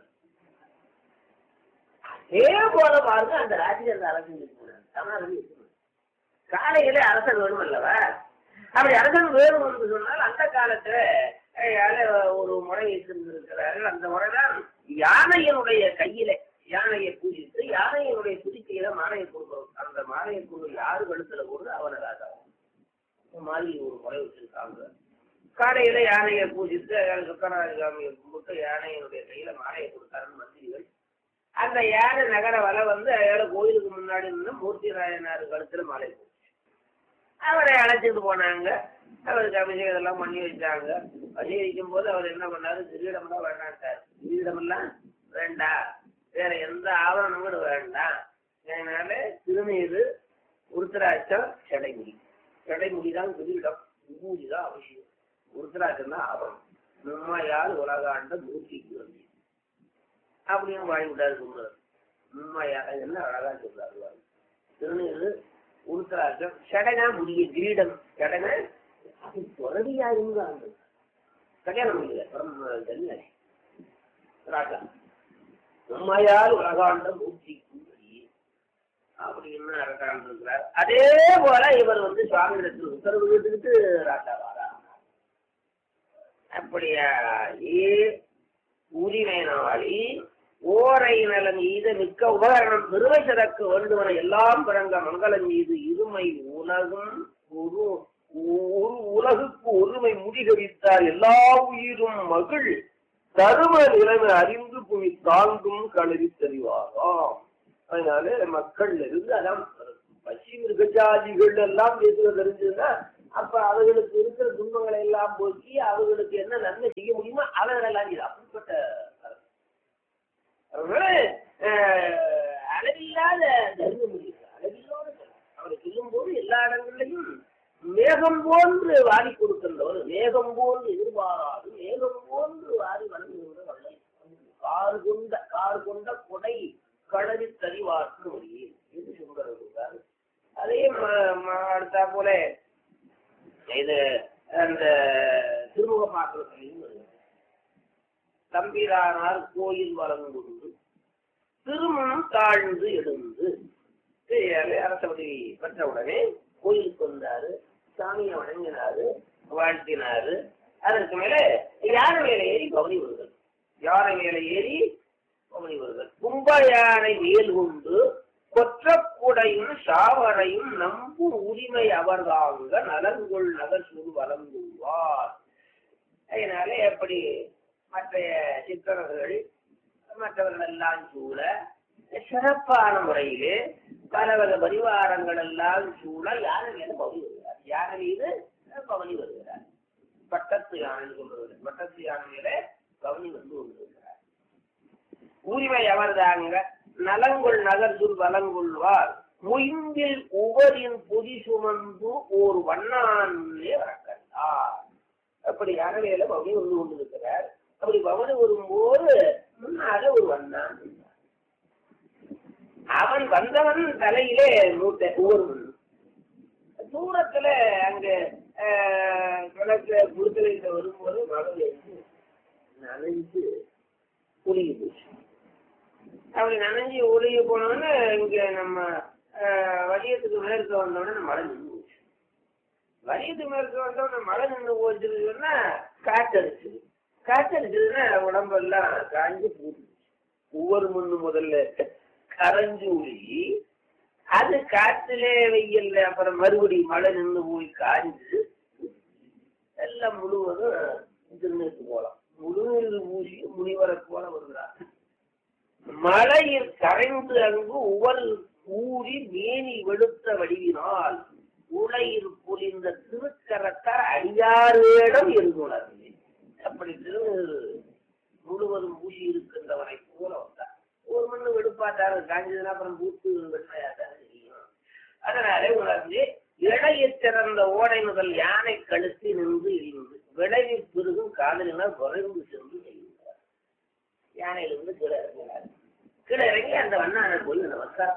S1: அதே போல பாருங்க அந்த ராஜ்யம் அந்த அரசன் இருக்கிறார் சமணர்கள் இருக்கிறார். காலையிலே அரசன் வேணும் அல்லவா அப்படி அரசன் வேணும் என்று சொன்னால் அந்த காலத்துல அஹ், யாரு ஒரு முறை இருந்திருக்கிறார்கள் அந்த முறைதான் யானையினுடைய கையில யானையை பூஜித்து யானையினுடைய துதிக்கையில மாலையை கொடுக்கிறோம் அந்த மாலையை கொண்டு யாரு கழுத்துல போடுறது அவனை ராஜா இந்த மாதிரி ஒரு முறை வச்சிருக்காங்க காலையில யானையை பூஜித்து சுக்கராஜாமியை கும்பிட்டு யானையினுடைய கையில மாலையை கொடுத்தாருன்னு மந்திரிகள் அந்த யானை நகர வர வந்து அயால கோயிலுக்கு முன்னாடி நின்று மூர்த்தி நாயனார் கழுத்துல மாலை போச்சு அவரை அழைச்சிட்டு போனாங்க அவருக்கு அபிஷேகம் இதெல்லாம் பண்ணி வச்சாங்க பண்ணி வைக்கும் போது அவர் என்ன பண்ணாரு கிரீடம்லாம் வேண்டான்ட்டார் கிரீடமெல்லாம் வேண்டாம் வேற எந்த ஆவரணங்களும் வேண்டாம் அதனால திருநீர் உருத்தராட்சம் செடைமுடி செடைமுடி தான் கிரீடம் விபூதி தான் அவசியம் உருத்தராட்சம் தான் ஆவரணம் மும்மையால் உலகாண்ட மூர்த்திக்கு வந்து அப்படின்னு வாங்கி விட்டாரு சொல்றாரு மும்மையா என்ன அழகா சொல்றாரு வாங்கி திருநீர் உருத்தராட்சம் செடனா முடிய கிரீடம் செடனா அது துறவியா இருந்தாங்க கல்யாணம் முடியல பரம தனியா ராஜா உண்மையால் உலகாண்ட மூர்த்தி அப்படின்னு அரசாண்டு இருக்கிறார் அதே போல இவர் வந்து சுவாமியிடத்தில் உத்தரவு கேட்டுக்கிட்டு ராஜாவாரா அப்படியா ஏ உரிமை நாளி ஓரை நலன் ஈத மிக்க உபகரணம் பெருமை சிறக்க வேண்டுவன எல்லாம் பிறங்க மங்களம் மீது இருமை உலகும் ஒரு ஒரு உலகுக்கு ஒருமை முடிகவித்தார் எல்லா உயிரும் மகிழ் தரும நிலைமை அறிந்து புவி தாங்கும் களறி தெரிவாராம் அதனால மக்கள் இருந்து அதான் பசி மிருகஜாதிகள் எல்லாம் பேசுவது தெரிஞ்சதுன்னா அப்ப அவர்களுக்கு இருக்கிற துன்பங்களை எல்லாம் போக்கி அவர்களுக்கு என்ன நன்மை செய்ய முடியுமோ அவர்களெல்லாம் இது அப்படிப்பட்ட அரசு. அதனால அஹ், அளவில்லாத தர்மம் இருக்கு அளவில்லாத தர்மம். அவரை சொல்லும்போது எல்லா இடங்களிலையும் மேகம் போன்று வாரி கொடுக்கின்றவர் மேகம் போன்று எதிர்பாராது மேகம் போன்று வாரி வழங்குகின்ற வள்ளல் கார் கொண்ட கார் கொண்ட கொடை கடறி தறிவார்க்கு வழியே என்று சொல்கிறார் அதே ம- ம- அடுத்தா போல இது அந்த திருமுக பாத்திரத்திலையும் வருகிறது தம்பிரானார் கோயில் வழங்குண்டு திருமணம் தாழ்ந்து எழுந்து இது அரசபதி பெற்ற உடனே கோயிலுக்கு வந்தாரு சாமியை வணங்கினாரு வாழ்த்தினாரு அதற்கு மேல யானை மேல ஏறி பவனி வருதல் யானை மேல ஏறி பவனி வருதல் கும்ப யானை வேல் கொண்டு கொற்றக்குடையும் சாவரையும் நம்பு உரிமை அவர்தாங்க நலன்கொள் நகர் சுடு வழங்குவார் அதனால எப்படி மற்ற சித்தர்கள் மற்றவர்கள் எல்லாம் சூழ சிறப்பான முறையிலே பல வகை பரிவாரங்கள் எல்லாம் சூழ யானை மீது பவனி வருகிறார் யானை மீது பவனி வருகிறார் பட்டத்து யானை சொல்றது பட்டத்து யானை மேல பவனி வந்து கொண்டிருக்கிறார் உரிமை அவர்தாங்க நலங்குள் நகர்துள் வலங்குள்வார் முயம்பில் உவரின் பொதி சுமந்து ஓர் வண்ணானே வரக்கண்டார் அப்படி யானையில பவனி வந்து கொண்டிருக்கிறார் அப்படி பவனி வரும்போது முன்னால ஒரு வண்ணான் இருந்தார். அவன் வந்தவன் தலையிலே மூட்டை ஒவ்வொரு மண். தூரத்துல அங்க ஆஹ், கிழக்கு குருத்தலையில வரும்போது மழை வந்து நனைஞ்சு ஒழுகி போச்சு அப்படி நனைஞ்சு ஒழுகி போனோன்னு இங்க நம்ம ஆஹ், வலியத்துக்கு மேற்க வந்தோடனே மழை நின்று போச்சு வலியத்துக்கு மேற்க வந்தோடனே மழை நின்று போச்சுன்னு சொன்னா காற்றடிச்சுது காற்றடிச்சதுன்னா உடம்பெல்லாம் காஞ்சு போச்சு ஒவ்வொரு மண்ணு முதல்ல கரைஞ்சு உருகி அது காற்றிலே வெயில்ல அப்புறம் மறுபடியும் மழை நின்று போய் காஞ்சு எல்லாம் முழுவதும் திருநெத்து போலாம் முழுநீர் பூசி முனிவரை போல வருகிறார் மழையில் கரைந்து அங்கு உவல் ஊறி மேனி வெளுத்த வடிவினால் உலையில் பொலிந்த திருக்கரத்தார் அடியாரிடம் இருந்துள்ளது அப்படி திருநீர் முழுவதும் பூசி இருக்கின்றவனை போல வந்தார் ஒரு மண்ணு வெடுப்பாட்டாரு காஞ்சதுன்னா அப்புறம் பூத்து வெண்மையாட்டாரு தெரியும் அதனாலே உணர்ந்து இடையை திறந்த ஓடை முதல் யானை கழுத்தி நின்று இழிந்து விளைவி பெருகும் காதலினால் குறைந்து சென்று செய்கிறார் யானையிலிருந்து கீழே இறங்கினார் கீழே இறங்கி அந்த வண்ணானை போய் அந்த வந்தார்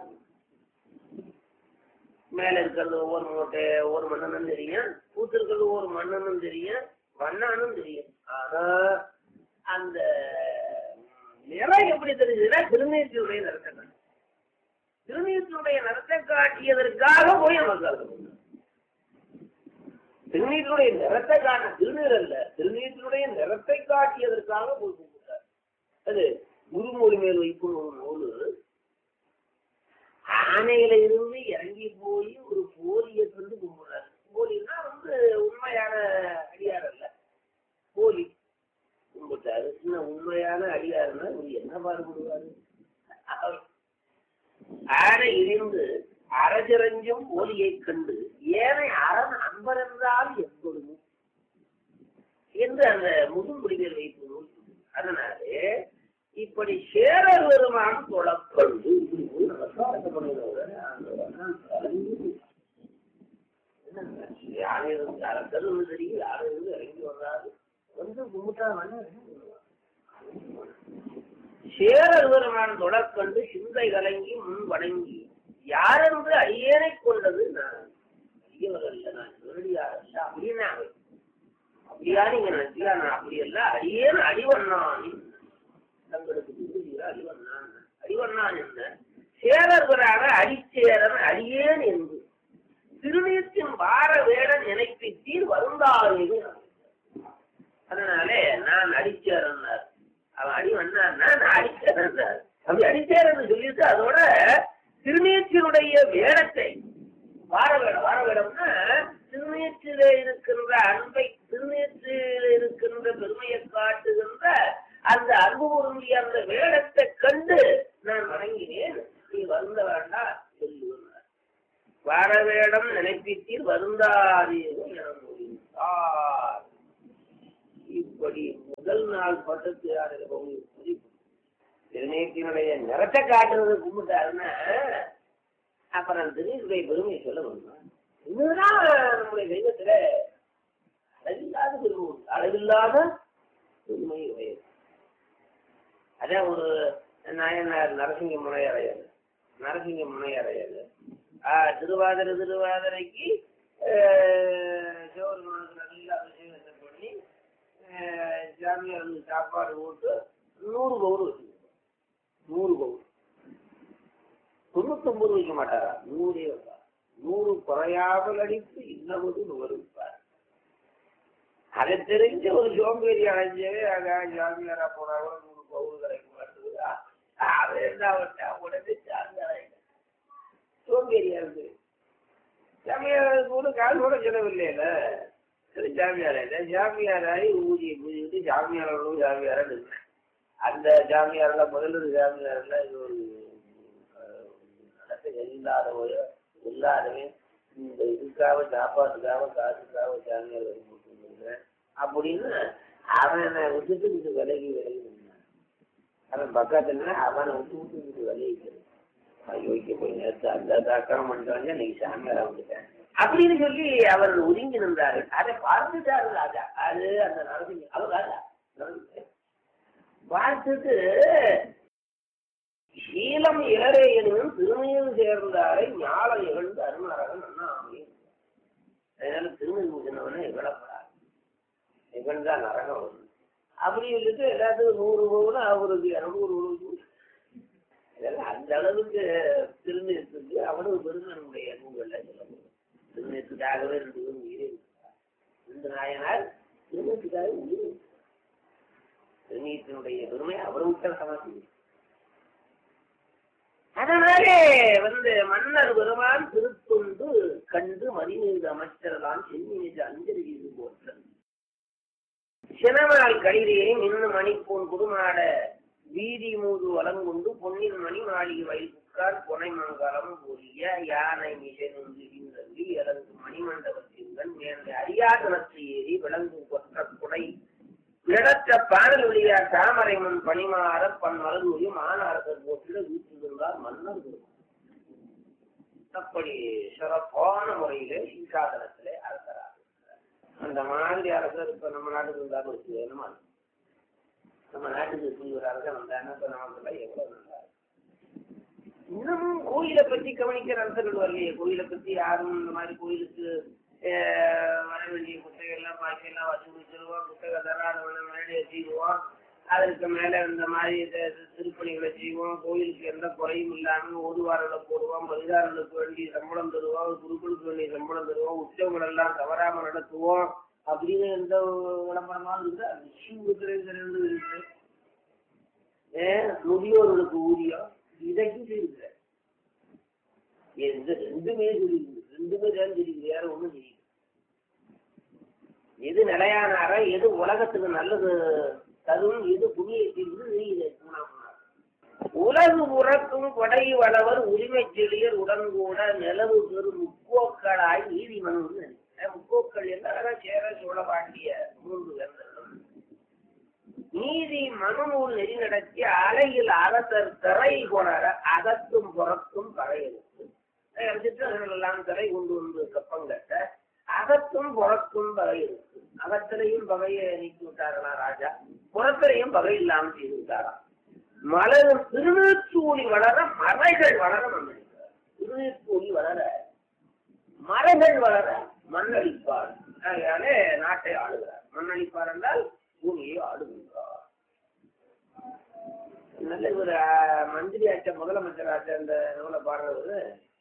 S1: மேல இருக்கிறது ஒவ்வொரு மூட்டை ஒவ்வொரு மன்னனும் தெரியும் பூத்து இருக்கிறது ஒவ்வொரு மன்னனும் தெரியும் வண்ணானும் தெரியும் ஆனா அந்த நிறம் எப்படி தெரிஞ்சதுன்னா திருநீற்றியுடைய நிறத்தை காட்டு திருநீற்றினுடைய நிறத்தை காட்டியதற்காக போய் நமக்கு திருநீற்றினுடைய நிறத்தை காட்ட திருநீர் அல்ல திருநீற்றினுடைய நிறத்தை காட்டியதற்காக போய் கும்பிட்டார் அது குருமொழி மேல் வைக்கும் ஒரு நூல் ஆனையில இருந்து இறங்கி போய் ஒரு போலியை கண்டு கும்பிடுறாரு போலின்னா வந்து உண்மையான அடியார் அல்ல போலி கும்பிட்டாரு இன்னும் உண்மையான அடியாருன்னா இவர் என்ன பாடுபடுவாரு அவர் ஆனை இருந்து அரஜரஞ்சும் போலியை கண்டு ஏனை அரண் அன்பர் என்றால் எப்பொழுது என்று அந்த முதுமுடிவில் வைப்பு நூல் அதனாலே இப்படி சேரர் பெருமான் தொழக்கொண்டு இப்படி போய் நமஸ்காரத்தை பண்ணுகிறவர் யாரை இருந்து அரசர் தெரியும் யாரை இருந்து இறங்கி வர்றாரு வந்து கும்பிட்டா வேணா சேரர் பெருமான் தொடர்கண்டு சிந்தை கலங்கி முன் வணங்கி யாரென்று அடியேனை கொண்டது நான் அடியவரல்ல நான் நேரடியார் அல்ல அப்படின்னா அப்படியா நீங்க நினைச்சியா நான் அப்படி அல்ல அடியேன் அடிவண்ணான் தங்களுக்கு புரியுதா அடிவண்ணான் அடிவண்ணான் என்ன சேரர்களாக அடிச்சேரன் அடியேன் என்று திருநீர்த்தின் வார வேடன் நினைப்பித்தீர் வருந்தாரு அதனாலே நான் அடிச்சேரன் அவன் அடி வந்தான்னா நான் அடிச்சேரன் அப்படி அடிச்சேரன் சொல்லிட்டு அதோட திருநீற்றினுடைய வேடத்தை வார வேடம் வார வேடம்னா திருநீற்றிலே இருக்கின்ற அன்பை திருநீற்றில் இருக்கின்ற பெருமையை காட்டுகின்ற அந்த அன்பு பொருந்திய அந்த வேடத்தை கண்டு நான் வணங்கினேன் நீ வருந்த வேண்டாம் சொல்லுவார் வார வேடம் நினைப்பித்தீர் வருந்தாதே முதல் நாள் பட்டத்து ஆடுகிற பகுதி திருநீட்டினுடைய நிறத்தை காட்டுறது கும்பிட்டாருன்னா அப்புறம் திருநீருடைய பெருமையை சொல்ல முடியும் இதுதான் நம்முடைய தெய்வத்துல அளவில்லாத பெருமை அளவில்லாத பெருமை உடையது அதான் ஒரு நாயனார் நரசிங்க முனையறையர் நரசிங்க முனையறையர் திருவாதிரை திருவாதிரைக்கு சிவபெருமானுக்கு நல்ல அபிஷேகத்தை பண்ணி ஆஹ், சாமியாருக்கு சாப்பாடு போட்டு நூறு பவுர் வச்சுருக்கோம் நூறு பவுர் தொண்ணூத்தொன்பது வைக்க மாட்டாரா நூறே வைப்பார் நூறு குறையாமல் அடித்து இன்னவது நுகர்விப்பார் அதை தெரிஞ்ச ஒரு சோம்பேறி அடைஞ்சவே அதான் சாமியாரா போனாலும் நூறு பவுர் கிடைக்க மாட்டேங்குதா அவன் என்ன விட்டா உடனே சாமியாரா சோம்பேறியா இருக்கு சாமியார் கூட கால் கூட செலவில்லையில சரி சாமியார் இல்லை சாமியாராயி ஊதியை பூஜிக்கிட்டு சாமியாரோட சாமியாரா நின்றேன் அந்த சாமியார்ல முதல்ல சாமியார்ல இது ஒரு அஹ், நடத்த இல்லாதவங்க இல்லாதவன் இந்த இதுக்காக சாப்பாட்டுக்காக காசுக்காக சாமியார் வரி போட்டுருந்தேன் அப்படின்னு அவனை விட்டுட்டு இது விலகி விலகி நின்னான் அவன் பக்கத்துல அவனை விட்டு விட்டு இது விலகிக்கிறது யோசிக்க போய் நேரத்து அந்த தாக்கம் பண்ணிட்டு இன்னைக்கு சாமியாரா வந்துட்டேன் அப்படின்னு சொல்லி அவர் ஒதுங்கி நின்றாரு அதை பார்த்துட்டாரு ராஜா அது அந்த நரசிங்க அவர் ராஜா நரசிங்க. பார்த்துட்டு சீலம் இளரே எனும் திருமையில் சேர்ந்தாரை ஞாலம் இகழ்ந்து அருணரகன் அண்ணா அமையும் அதனால திருமணி பூஜனவனே இகழப்படாது இகழ்ந்தா நரகம் வரும் அப்படி சொல்லிட்டு எல்லாத்துக்கும் நூறு ரூபா அவருக்கு இரநூறு ரூபா இதெல்லாம் அந்த அளவுக்கு திருநீர்த்துக்கு அவ்வளவு பெருமை நம்முடைய நூல்கள்ல சொல்ல முடியும் திருநீர்த்துக்காகவே ரெண்டு பேரும் உயிரே விட்டார். ரெண்டு நாயனார் திருநீர்த்துக்காக உயிரே விட்டார். திருநீர்த்தினுடைய பெருமை அவ்வளவு சமர்த்தி அதனாலே வந்து மன்னர் பெருமான் திருத்தொண்டு கண்டு மதிமீது அமைச்சரலாம் சென்னிமீது அஞ்சலி இது போற்றல் சினமால் களிரே மின்னு மணிப்பூன் குடுமாட வீதி மூது வளங்கொண்டு பொன்னின் மணி மாளிகை வயல் புக்கார் பொனை மங்கலம் பொரிய யானை மிசை நொந்துகின்றி இறங்கு மணிமண்டபத்தின்கள் மேலே அரியாதனத்து ஏறி விளங்கு கொற்ற குடை இடற்ற பாடல் வழியா தாமரை முன் பணிமாற பன் மலர்மொழி மாநாரசர் போட்டிட வீட்டிருந்தார் மன்னர் பெருமான். அப்படி சிறப்பான முறையிலே சிங்காதனத்திலே அரசராக இருக்கிறார். அந்த மாதிரி அரசர் இப்ப நம்ம நாட்டுக்கு இருந்தாலும் வச்சு என்னமா நம்ம நாட்டுக்கு இப்படி ஒரு அரசர் வந்தாருன்னா இப்ப நமக்கு எவ்வளவு நல்லா இருக்கும். இன்னமும் கோயிலை பத்தி கவனிக்கிற அரசர்கள் வரலையே கோயிலை பத்தி யாரும் இந்த மாதிரி கோயிலுக்கு ஆஹ், வர வேண்டிய குத்தகை எல்லாம் பாக்கி எல்லாம் வச்சு முடிச்சிருவோம் குத்தகை தராதவன மேலே செய்வோம் அதற்கு மேல இந்த மாதிரி த- த- திருப்பணிகளை செய்வோம் கோயிலுக்கு எந்த குறையும் இல்லாம ஓதுவாரங்களை போடுவோம் பரிதாரங்களுக்கு வேண்டிய சம்பளம் தருவோம் குருக்களுக்கு வேண்டிய சம்பளம் தருவோம் உற்சவங்கள் எல்லாம் தவறாம நடத்துவோம் அப்படின்னு எந்த விளம்பரமா இருக்குது அது விஷயம் இருக்கு ஏன் முதியோர்களுக்கு ஊதியம் இதைக்கும் செய்யுங்க எந்த ரெண்டுமே தெரியுது ரெண்டுமே தான் தெரியுது வேற ஒண்ணும் தெரியுது எது நிலையான அறை எது உலகத்துக்கு நல்லது தரும் எது புண்ணியத்திற்கு தெரியுது உலகு உறக்கும் கொடை வளவர் உரிமை செழியர் உடன்கூட நிலவு பெரும் முக்கோக்களாய் நீதிமன் முக்கோக்கள் எல்லாம் சேர சோழ பாண்டிய மூன்று வேந்தர்கள் நீதி மனுநூல் நெறி நடத்தி அலையில் அரசர் திரை கொணர அகத்தும் புறத்தும் பகையெடுத்து சிற்றர்கள் எல்லாம் திரை கொண்டு வந்து கப்பங்கட்ட அகத்தும் புறத்தும் பகை இருக்கு அகத்திலையும் பகையை நீக்கி விட்டார்களா ராஜா புறத்திலையும் பகை இல்லாமல் செய்து விட்டாராம் மலரும் திருநீர்ச்சூழி வளர மலைகள் வளர மன்னடிப்பார் திருநீர்ச்சூழி வளர மலைகள் வளர மண்ணளிப்பார் அதனாலே நாட்டை ஆளுகிறார் மண்ணளிப்பார் என்றால் பூமியை ஆளுகின்றார் நல்ல ஒரு மந்திரி ஆச்ச முதலமைச்சர் ஆச்ச அந்த நூலை பாடுறவர்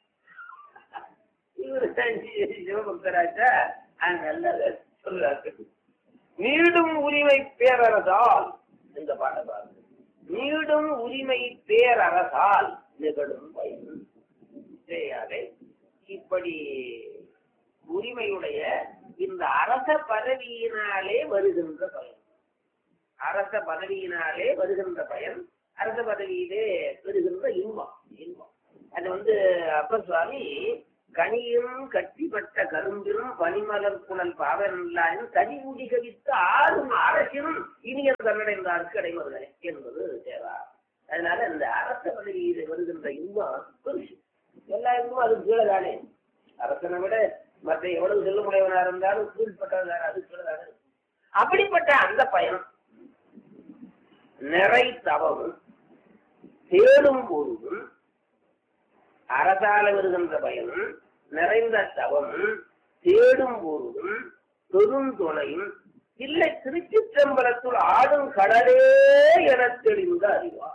S1: இவர் சிவபக்தராச்சா அது நல்ல சொல்றாரு மீண்டும் உரிமை பேரரசால் இந்த பாட பாருங்க மீண்டும் உரிமை பேரரசால் நிகழும் பயன் செய்யாதே இப்படி உரிமையுடைய இந்த அரச பதவியினாலே வருகின்ற பயன் அரச பதவியினாலே வருகின்ற பயன் அரச பதவியிலே பெறுகின்ற இன்பம் இன்பம் அது வந்து அப்பர் சுவாமி கனியும் கட்டிப்பட்ட கரும்பிலும் பனிமலர் குழல் பாவனல்லாயும் கனிமுடி கவித்து ஆறும் அரசிலும் இனிய தன்னடைந்தாருக்கு அடைவர்களே என்பது தேவா அதனால இந்த அரச பதவியில் வருகின்ற இன்பம் பெருசு எல்லா இன்பமும் அது கீழே தானே அரசனை விட மற்ற எவ்வளவு செல்லுமுடையவனா இருந்தாலும் கீழ்பட்டவனாரு அது கீழே தானே அப்படிப்பட்ட அந்த பயணம் நிறை தவமும் தேடும் பொழுதும் அரசால வருகின்ற பயனும் நிறைந்த தவமும் தேடும் பொழுதும் பெருந்துணையும் இல்லை திருச்சிற்றம்பலத்துள் ஆடும் கடலே என தெளிந்த அறிவா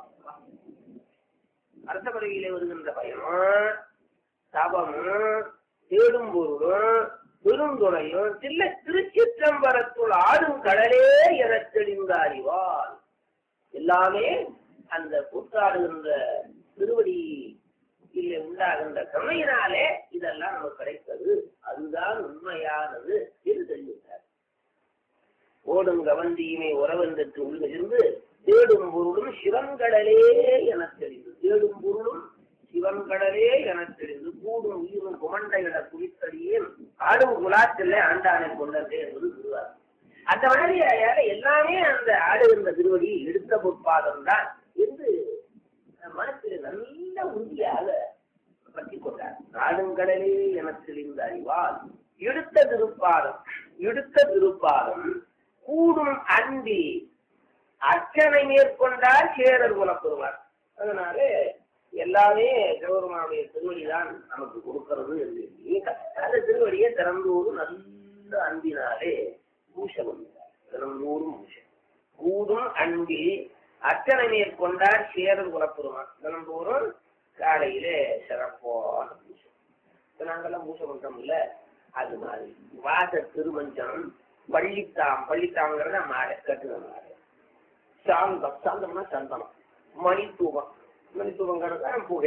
S1: அரச பதவியிலே வருகின்ற பயனும் தவமும் தேடும் பொருளும் பெருந்துணையும் இல்லை திருச்சிற்றம்பலத்துள் ஆடும் கடலே என தெளிந்த அறிவார் எல்லாமே அந்த கூத்தாடுகின்ற திருவடி இல்லை உண்டாகின்ற கருணையினாலே இதெல்லாம் நமக்கு கிடைத்தது அதுதான் உண்மையானது என்று தெரிவித்தார் ஓடும் கவந்தியுமே உறவென்று உள்கிருந்து தேடும் பொருளும் சிவன்கடலே என தெரிந்து தேடும் பொருளும் சிவன்கடலே என தெரிந்து கூடும் உயிரும் குமண்டையிட குளித்தடியே ஆடும் குலாத்திலே ஆண்டானை கொண்டதே என்பது திருவார் அந்த மாதிரியாக எல்லாமே அந்த ஆடுகின்ற திருவடி எடுத்த பொற்பாதம் தான் என்று மனத்தில் நல்ல உறுதியாக பற்றி கொண்டார் நாடுங்கடலே என தெளிந்த அறிவால் எடுத்த திருப்பாதம் எடுத்த திருப்பாதம் கூடும் அன்பி அர்ச்சனை மேற்கொண்டால் சேரர் குலப்பெறுவார் அதனால எல்லாமே சிவபெருமானுடைய திருவடி தான் நமக்கு கொடுக்கிறது என்று எண்ணி, அந்த திருவடியை திறந்தோடு நல்ல அன்பினாலே பூஷை பண்ணுகிறார் திறந்தோறும் பூஷை கூடும் அன்பி அர்ச்சனை மேற்கொண்டார் சேரர் குலப்பெருமான் தினந்தோறும் காலையிலே சிறப்பான பூஜை இப்ப நாங்கெல்லாம் பூஜை பண்றோம்ல அது மாதிரி வாச திருமஞ்சம் பள்ளித்தாம் பள்ளித்தாம்ங்கிறத மாலை கட்டுற மாலை சாந்தம் சாந்தம்னா சந்தனம் மணித்தூபம் மணித்தூபங்கிறது பூஜை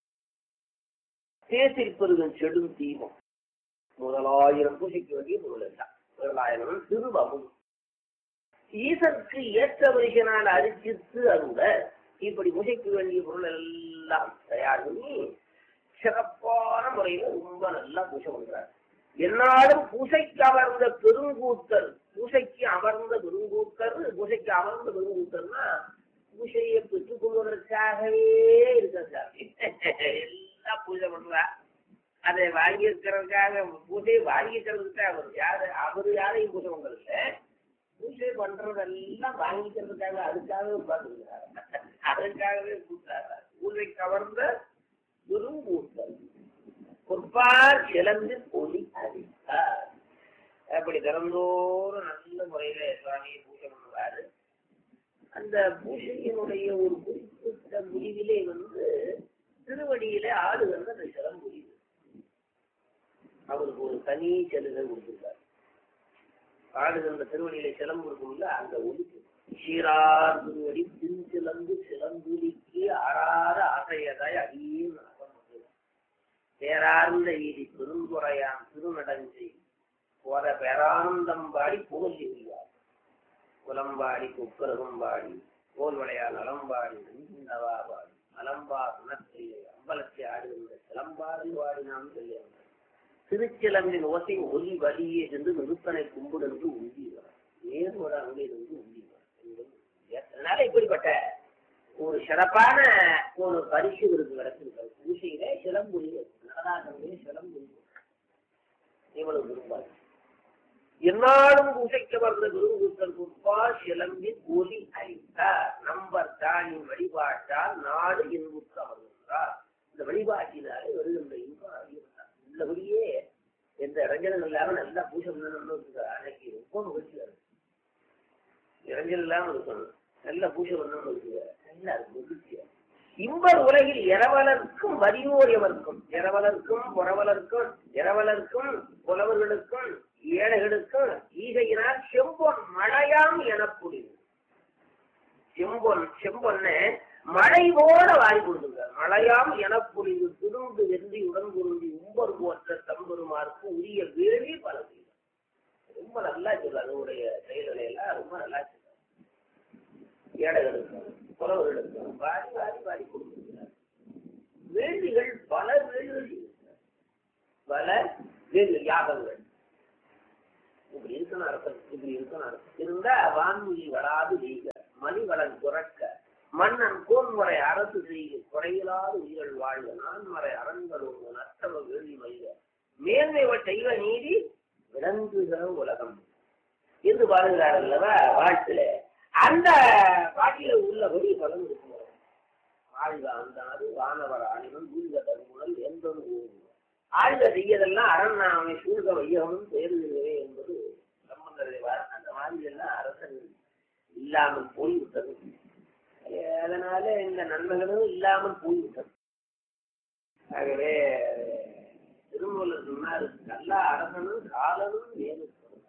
S1: தேசில் பெருகும் செடும் தீபம் முதலாயிரம் பூஜைக்கு வேண்டிய பொருள் எல்லாம் முதலாயிரம் திருவமும் ஈசனுக்கு ஏற்ற மனுஷனால் அரிசித்து அருட இப்படி பூஜைக்கு வேண்டிய பொருள் எல்லாம் தயார் பண்ணி சிறப்பான முறையில ரொம்ப நல்லா பூஜை பண்றார் என்னாலும் பூசைக்கு அமர்ந்த பெருங்கூத்தர் பூசைக்கு அமர்ந்த பெருங்கூத்தர் பூசைக்கு அமர்ந்த பெருங்கூத்தர்னா பூசையை பெற்றுக் கொள்வதற்காகவே இருக்கிறார் எல்லாம் பூஜை பண்றா அதை வாங்கி இருக்கிறதுக்காக பூஜையை வாங்கி இருக்கிறதுக்காக அவர் யாரு அவரு யாரையும் பூஜை பண்றதில்ல பூஜை பண்றதெல்லாம் வாங்கிக்கிறதுக்காக அதுக்காகவே உட்கார்ந்துருக்கிறார் அதுக்காகவே கூட்டாரு பூஜை கவர்ந்த குருங்கூட்டல் பொற்பார் சிலந்து ஒளி அளித்தார் அப்படி திறந்தோறும் நல்ல முறையில சுவாமியை பூஜை பண்ணுவாரு அந்த பூஜையினுடைய ஒரு குறிப்பிட்ட முடிவிலே வந்து திருவடியிலே ஆடுகின்ற அந்த சிலம்புரிவு அவருக்கு ஒரு தனி செலுகை கொடுத்திருக்காரு ஆடுகின்ற திருவடியிலே சிலம்பு இருக்கும்ல அந்த ஒலிக்கு சீரார் திருவடி பின் சிலம்பு சிலம்புலிக்கு ஆறாத ஆசையதாய் அடியும் பேரார்ந்த வீதி பெருந்துறையான் திருநடஞ்சை போத பேரானந்தம் பாடி புகழ் செய்வார் குலம்பாடி குப்பரகம்பாடி கோல்வளையால் அலம்பாடி நஞ்சிந்தவா பாடி அலம்பா குணத்தை அம்பலத்தை ஆடுகின்ற சிலம்பாடி வாடினான் சொல்ல திருச்சிலம்பின் ஓசை ஒலி வழியே சென்று நிறுத்தனை கும்பிடென்று உந்திவார் நேர்வர அங்கிலிருந்து உந்திவார் என்பது அதனால இப்படிப்பட்ட ஒரு சிறப்பான ஒரு பரிசு இருக்கு கிடைச்சிருக்காரு பூசையிலே சிலம்புலி நடனாகவே சிலம்புலி இவ்வளவு விரும்பாது என்னாலும் பூசைக்கு வந்த குருகுத்தல் குப்பா சிலம்பி ஒலி அளித்தார் நம்பர் தானின் வழிபாட்டால் நாடு இன்புற்று அமர்ந்தார் இந்த வழிபாட்டினாலே வருகின்ற இன்பம் அறிவித்தார் உள்ளபடியே எந்த இளைஞர்கள் இல்லாம நல்லா பூஜை பண்ணணும்னு இருக்கு. அன்னைக்கு ரொம்ப மகிழ்ச்சியா இருக்கு இளைஞர் இல்லாம இருக்கணும் நல்ல பூஜை பண்ணணும்னு இருக்கு நல்லா இருக்கு மகிழ்ச்சியா இன்பர் உலகில் இரவலர்க்கும் வரியோர் எவர்க்கும் இரவலர்க்கும் புறவலர்க்கும் இரவலர்க்கும் புலவர்களுக்கும் ஏழைகளுக்கும் ஈகையினால் செம்பொன் மழையாம் எனக்கூடியது செம்பொன் செம்பொன்னு மழை போல வாரி கொடுத்துங்க மழையாம் எனப்புரிந்து துருண்டு வெந்தி உடன் பொருந்தி உம்பர் போற்ற தம்பெருமாருக்கு உரிய வேலி பல செய்தார் ரொம்ப நல்லா சொல்றாரு அதனுடைய செயல்களை எல்லாம் ரொம்ப நல்லா சொல்றாரு ஏழைகளுக்கும் புறவர்களுக்கும் வாரி வாரி வாரி கொடுத்திருக்கிறார் வேள்விகள் பல வேள்விகள் செய்திருக்கிறார். பல வேறு யாகங்கள் இப்படி இருக்கணும் அரசன் இப்படி இருக்கணும் அரசன் இருந்தா வான்மொழி வளாது செய்க மணிவளன் துறக்க மன்னன் கோன்முறை அரசு செய்க குறையிலாத உயிர்கள் வாழ்க நான்மறை அரண்களும் நத்தவ வேள்வி வைக மேன்மைவ செய்வ நீதி விளங்குகிற உலகம் என்று பாருகிறார் அல்லவா வாழ்த்துல அந்த பாட்டில உள்ளபடி பலன் இருக்கிறது ஆழ்க அந்தாது வானவர் ஆணிவன் வீழ்க தருமுதல் என்பது ஊர் ஆழ்க செய்யதெல்லாம் அரண்நாமை சூழ்க வையவனும் தேர்வுகிறே என்பது சம்பந்தரை அந்த மாதிரி எல்லாம் அரசன் இல்லாமல் போய்விட்டது அஹ் அதனால இந்த நன்மைகளும் இல்லாமல் போய்விட்டது ஆகவே திருமூலர் சொன்னார் கல்லா அரசனும் காலனும் வேறு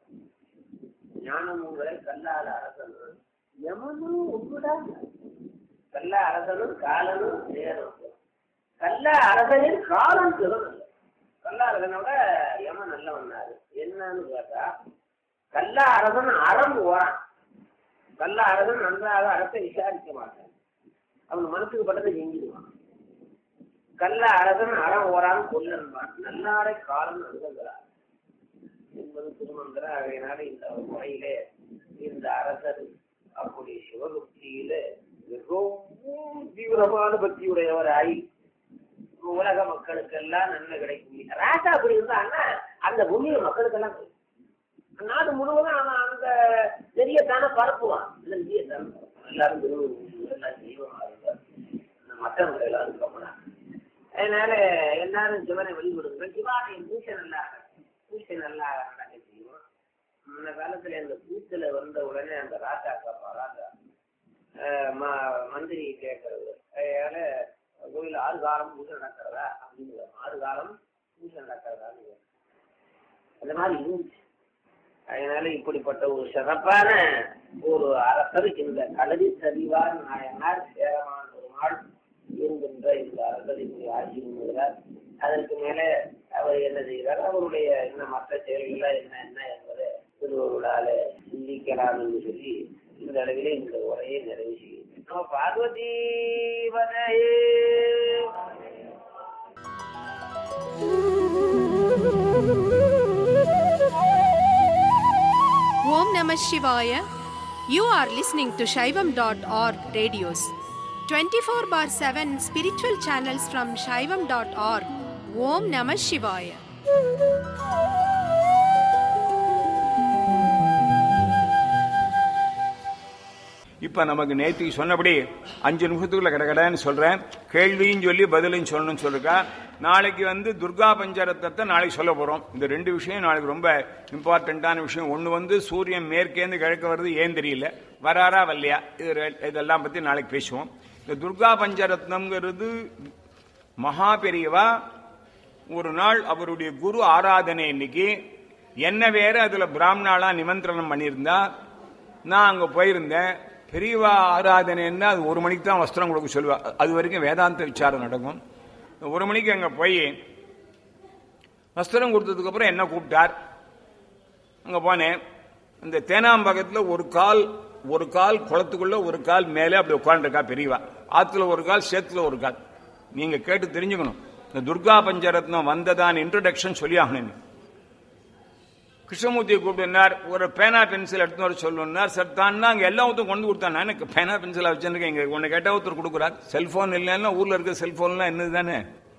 S1: ஞானம் உங்களை கல்லாத அரசனும் யமனும் உண்மைடா கல்ல அரசனும் காலனும் நேரம் கல்ல அரசனின் காலம் சிறந்தது கல்ல அரசனோட யமன் நல்ல வந்தாரு என்னன்னு கேட்டா கல்ல அரசன் அறம் ஓரான் கல்ல அரசன் நன்றாக அறத்தை விசாரிக்க மாட்டான் அவன் மனசுக்கு பட்டதை செஞ்சிடுவான் கல்ல அரசன் அறம் ஓரான் கொல்லன்பான் நல்லாரை காலம் அணுகுகிறார் என்பது திருமந்திர அதையினால இந்த முறையிலே இந்த அரசர் அப்படி சிவபக்தியில மிகவும் தீவிரமான பக்தியுடையவராய் உலக மக்களுக்கெல்லாம் நன்மை கிடைக்கும் ராசா அப்படி இருந்தான்னா அந்த பூமியில மக்களுக்கெல்லாம் கிடைக்கும். நாடு முழுவதும் அவன் அந்த நெறியத்தானே பரப்புவான் இல்ல நெறியத்தானே பரப்புவான். எல்லாரும் திருவள்ளுவர் எல்லாம் தெய்வமா இருப்பார் மற்றவங்க எல்லாரும் இருக்கப்படா அதனால எல்லாரும் சிவனை வழிபடுங்க சிவாலயம் பூசை நல்லா பூசை நல்லா நடக்க செய்வோம் முன்ன காலத்துல இந்த பூத்துல வந்த உடனே அந்த ராஜா காப்பா ராஜா அஹ் ம- மந்திரி கேட்கறது அதனால கோயில் ஆறு காலம் பூஜை நடக்கிறதா அப்படின்னு ஆறு காலம் பூஜை நடக்கிறதான்னு கேட்கறது. அந்த மாதிரி இருந்துச்சு அதனால இப்படிப்பட்ட ஒரு சிறப்பான ஒரு அரசர் இந்த களரி சரிவார் நாயனார் சேரமான ஒரு நாள் இருக்கின்ற இந்த அரசர் இப்படி ஆட்சி பண்ணுகிறார் அதற்கு மேலே அவர் என்ன செய்கிறார் அவருடைய என்ன மற்ற செயல்கள் என்ன என்ன என்பதை திருவருளால சிந்திக்கலாம் என்று சொல்லி இந்த அளவிலே இந்த உரையை நிறைவு செய்கிறேன் நம்ம Parvati வதையே
S2: Om Namah Shivaya. You are listening to Shaivam.org radios. 24 bar 7 spiritual channels from Shaivam.org. Om Namah Shivaya.
S4: இப்ப நமக்கு நேற்றுக்கு சொன்னபடி அஞ்சு நிமிஷத்துக்குள்ள கடகடன்னு சொல்றேன் கேள்வியும் சொல்லி பதிலையும் சொல்லணும்னு சொல்லிருக்கா நாளைக்கு வந்து துர்கா பஞ்சரத்தத்தை நாளைக்கு சொல்ல போறோம் இந்த ரெண்டு விஷயம் நாளைக்கு ரொம்ப இம்பார்ட்டன்டான விஷயம் ஒன்னு வந்து சூரியன் மேற்கேந்து கிழக்க வருது ஏன் தெரியல வராரா வரலையா இது ரெ- இதெல்லாம் பத்தி நாளைக்கு பேசுவோம் இந்த துர்கா பஞ்சரத்னம்ங்கிறது மகா பெரியவா ஒரு நாள் அவருடைய குரு ஆராதனை இன்னைக்கு என்ன வேற அதுல பிராமணாலா நிமந்திரணம் பண்ணியிருந்தா நான் அங்க போயிருந்தேன் பெரியவா ஆராதனைன்னா அது ஒரு மணிக்கு தான் வஸ்திரம் கொடுக்க சொல்லுவா அது வரைக்கும் வேதாந்த விசாரம் நடக்கும் ஒரு மணிக்கு அங்க போய் வஸ்திரம் கொடுத்ததுக்கு அப்புறம் என்ன கூப்பிட்டார் அங்க போனேன் இந்த தேனாம்பகத்துல ஒரு கால் ஒரு கால் குளத்துக்குள்ள ஒரு கால் மேலே அப்படி உட்காந்துருக்கா பெரியவா ஆத்துல ஒரு கால் சேத்துல ஒரு கால் நீங்க கேட்டு தெரிஞ்சுக்கணும் இந்த துர்கா பஞ்சரத்னம் வந்ததான் இன்ட்ரடக்ஷன் சொல்லி ஆகணும் கிருஷ்ணமூர்த்தியை கூப்பிட்டுனார் ஒரு பேனா பென்சில் எடுத்து வர சொல்லணும்னார் சார் தான் அங்கே எல்லா ஒருத்தரும் கொண்டு கொடுத்தான் நான் எனக்கு பேனா பென்சில் வச்சிருக்கேன் இங்க உன்னை கேட்டால் ஒருத்தர் கொடுக்குறார் செல்போன் இல்லைன்னா ஊர்ல இருக்க செல்போன்லாம் என்னது தானே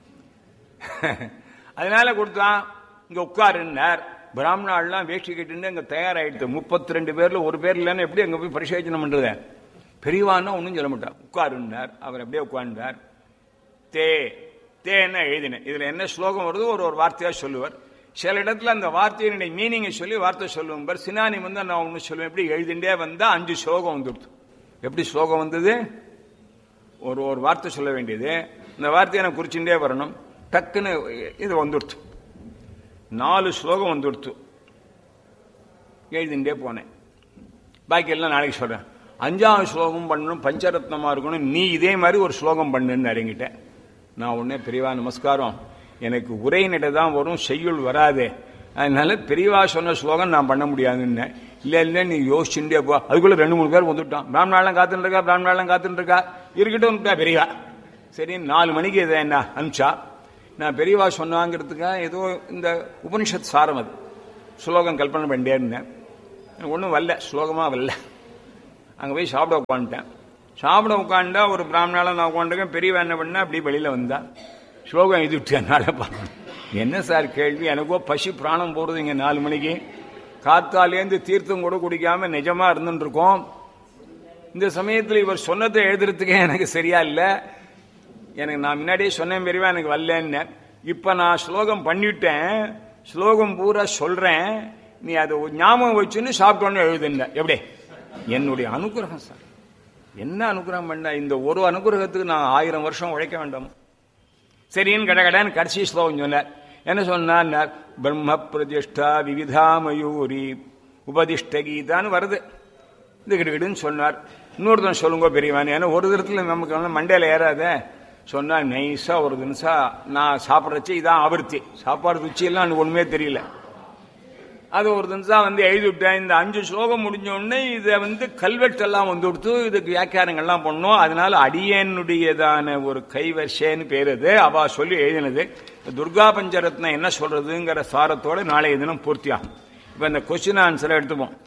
S4: அதனால கொடுத்தான் இங்க உட்காருன்னார் பிராமணாலாம் வேஷ்டி கட்டின்னு அங்க தயாராயிடுது முப்பத்தி ரெண்டு பேர்ல ஒரு பேர் இல்லைன்னா எப்படி அங்க போய் பரிசேச்சனம் பண்றது பெரியவான்னா ஒன்றும் சொல்ல மாட்டார் உட்காருன்னார் அவர் அப்படியே உட்கார்ந்தார் தே தேன்னா எழுதினேன் இதுல என்ன ஸ்லோகம் வருதோ ஒரு ஒரு வார்த்தையா சொல்லுவார் சில இடத்துல அந்த வார்த்தையினுடைய மீனிங்கை சொல்லி வார்த்தை சொல்லுவோம் பார் சினானி வந்து நான் ஒன்று சொல்லுவேன் எப்படி எழுதிண்டே வந்தா அஞ்சு ஸ்லோகம் வந்துடுது எப்படி ஸ்லோகம் வந்தது ஒரு ஒரு வார்த்தை சொல்ல வேண்டியது இந்த வார்த்தையை நான் குறிச்சுட்டே வரணும் டக்குன்னு இது வந்துடுத்து நாலு ஸ்லோகம் வந்துடுத்து எழுதிண்டே போனேன் பாக்கி எல்லாம் நாளைக்கு சொல்றேன் அஞ்சாவது ஸ்லோகம் பண்ணணும் பஞ்சரத்னமா இருக்கணும் நீ இதே மாதிரி ஒரு ஸ்லோகம் பண்ணுன்னு இறங்கிட்டேன் நான் உடனே பெரியவா நமஸ்காரம் எனக்கு உரையினிட தான் வரும் செய்யுள் வராதே அதனால பெரியவா சொன்ன ஸ்லோகம் நான் பண்ண முடியாதுன்னு இல்ல இல்ல நீ யோசிச்சுட்டே போ அதுக்குள்ள ரெண்டு மூணு பேர் வந்துட்டான் பிராமணாலாம் காத்துட்டு இருக்கா பிராமணாலாம் காத்துட்டு இருக்கா இருக்கட்டும் பெரியவா சரி நாலு மணிக்கு இதை என்ன அனுப்பிச்சா நான் பெரியவா சொன்னாங்கிறதுக்காக ஏதோ இந்த உபனிஷத் சாரம் அது ஸ்லோகம் கல்பனை பண்ணிட்டே இருந்தேன் எனக்கு ஒன்றும் வரல ஸ்லோகமாக வரல அங்கே போய் சாப்பிட உட்காந்துட்டேன் சாப்பிட உட்காந்தா ஒரு பிராமணால நான் உட்காந்துருக்கேன் பெரியவா என்ன பண்ணா அப்படி வெளியில் வந்தா ஸ்லோகம் எழுதிவிட்டு என்னால் பார்க்கணும் என்ன சார் கேள்வி எனக்கோ பசி பிராணம் போடுறது இங்கே நாலு மணிக்கு காத்தாலேருந்து தீர்த்தம் கூட குடிக்காம நிஜமா இருந்துட்டு இருக்கோம் இந்த சமயத்தில் இவர் சொன்னதை எழுதுறதுக்கே எனக்கு சரியா இல்லை எனக்கு நான் முன்னாடியே சொன்னேன் பெரியவா எனக்கு வரலன்னு இப்ப நான் ஸ்லோகம் பண்ணிட்டேன் ஸ்லோகம் பூரா சொல்றேன் நீ அதை ஒரு ஞாபகம் வச்சுன்னு சாப்பிட்டோன்னு எழுதுன எப்படி என்னுடைய அனுகிரகம் சார் என்ன அனுகிரகம் பண்ண இந்த ஒரு அனுகிரகத்துக்கு நான் ஆயிரம் வருஷம் உழைக்க வேண்டாம் சரின்னு கடகடன்னு கடைசி ஸ்லோகம் சொன்னார் என்ன சொன்னார் பிரம்ம பிரதிஷ்டா விவிதா மயூரி உபதிஷ்ட கீதான்னு வருது இது கிடுகிடுன்னு சொன்னார் இன்னொருத்தன் சொல்லுங்க பெரியவான் ஏன்னா ஒரு தரத்துல நமக்கு வந்து மண்டையில ஏறாத சொன்னா நைஸா ஒரு தினசா நான் சாப்பிட்றச்சு இதான் ஆவர்த்தி சாப்பாடு ருச்சியெல்லாம் எனக்கு ஒண்ணுமே தெரியல அது ஒரு தினசா வந்து எழுதி விட்டேன் இந்த அஞ்சு ஸ்லோகம் முடிஞ்ச உடனே இதை வந்து கல்வெட்டெல்லாம் வந்து கொடுத்து இதுக்கு வியாக்கியானங்கள்லாம் பண்ணோம் அதனால அடியனுடையதான ஒரு கைவர்ஷேன்னு பேர் அது அவ சொல்லி எழுதினது துர்கா பஞ்சரத்னம் என்ன சொல்றதுங்கிற சாரத்தோட நாளைய தினம் பூர்த்தியாகும் இப்ப இந்த கொஸ்டின் ஆன்சரை எடுத்துப்போம்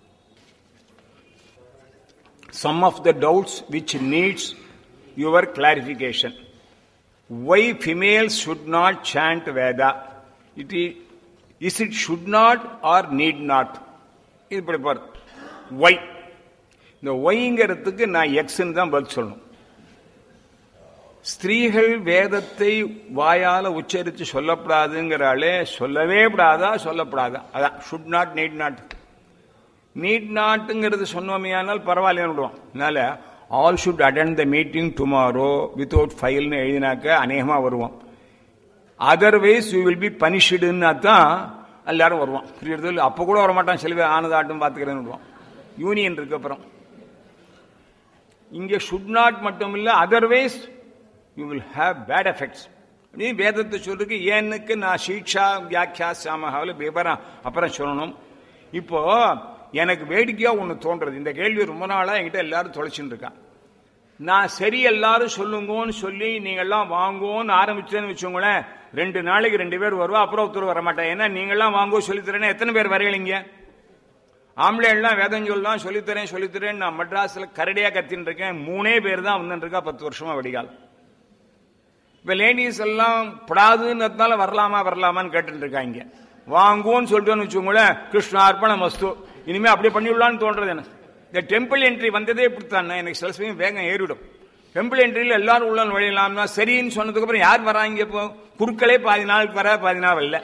S4: some of the doubts which needs your clarification. Why females should not chant Veda? It is, is it should not or need not? இது இப்படி பாரு ஒய் இந்த ஒய்ங்கிறதுக்கு நான் எக்ஸ்ன்னு தான் பதில் சொல்லணும் ஸ்திரீகள் வேதத்தை வாயால உச்சரித்து சொல்லப்படாதுங்கிறாலே சொல்லவே கூடாதா சொல்லப்படாதா அதான் should not need not need நாட்டுங்கிறது சொன்னோமையானால் பரவாயில்லைன்னு விடுவோம் அதனால all should attend the meeting tomorrow without ஃபைல்னு எழுதினாக்க அநேகமா வருவோம் அதர்வைஸ் யூ வில் பி பனிஷ்டுன்னா தான் எல்லாரும் வருவான் புரியுறது அப்போ கூட வரமாட்டான் செலவு ஆனதாட்டும் பார்த்துக்கிறேன்னு விடுவான் யூனியன் இருக்கு அப்புறம் இங்கே ஷுட் நாட் மட்டும் இல்லை otherwise you will have bad effects நீ வேதத்தை சொல்றதுக்கு ஏன்னுக்கு நான் சீட்சா வியாக்கியா சாமகாவில் விவரம் அப்புறம் சொல்லணும் இப்போ எனக்கு வேடிக்கையா ஒன்று தோன்றது இந்த கேள்வி ரொம்ப நாளா என்கிட்ட எல்லாரும் தொலைச்சுட்டு இருக்கான் நான் சரி எல்லாரும் சொல்லுங்கன்னு சொல்லி நீங்க எல்லாம் வாங்கோன்னு ஆரம்பிச்சேன்னு வச்சுக்கோங்களேன் ரெண்டு நாளைக்கு ரெண்டு பேர் வருவா அப்புறம் ஒருத்தர் வர மாட்டேன் ஏன்னா நீங்கெல்லாம் வாங்கோ சொல்லித்தரேன்னு எத்தனை பேர் வரையலிங்க ஆம்பளை எல்லாம் வேதம் சொல்லலாம் சொல்லித்தரேன் சொல்லித்தரேன் நான் மெட்ராஸ்ல கரடியா கத்தின்னு இருக்கேன் மூணே பேர் தான் வந்துட்டு இருக்கா பத்து வருஷமா வடிகால் இப்ப லேடிஸ் எல்லாம் படாதுன்னதுனால வரலாமா வரலாமான்னு கேட்டுட்டு இருக்காங்க வாங்குவோன்னு சொல்லிட்டோன்னு வச்சுக்கோங்களேன் கிருஷ்ண அர்ப்பணம் வஸ்து இனிமே அப்படி பண்ணிவிடலான்னு தோன்றது எனக்கு இந்த டெம்பிள் என்ட்ரி வந்ததே இப்படித்தான் எனக்கு சில சமயம் வேகம் ஏறிடும் டெம்பிள் என்ட்ரியில் எல்லாரும் உள்ள நுழையலாம்னா சரின்னு சொன்னதுக்கு அப்புறம் யார் வராங்க இப்போ குருக்களே பாதி நாளுக்கு வர பாதி நாள் வரல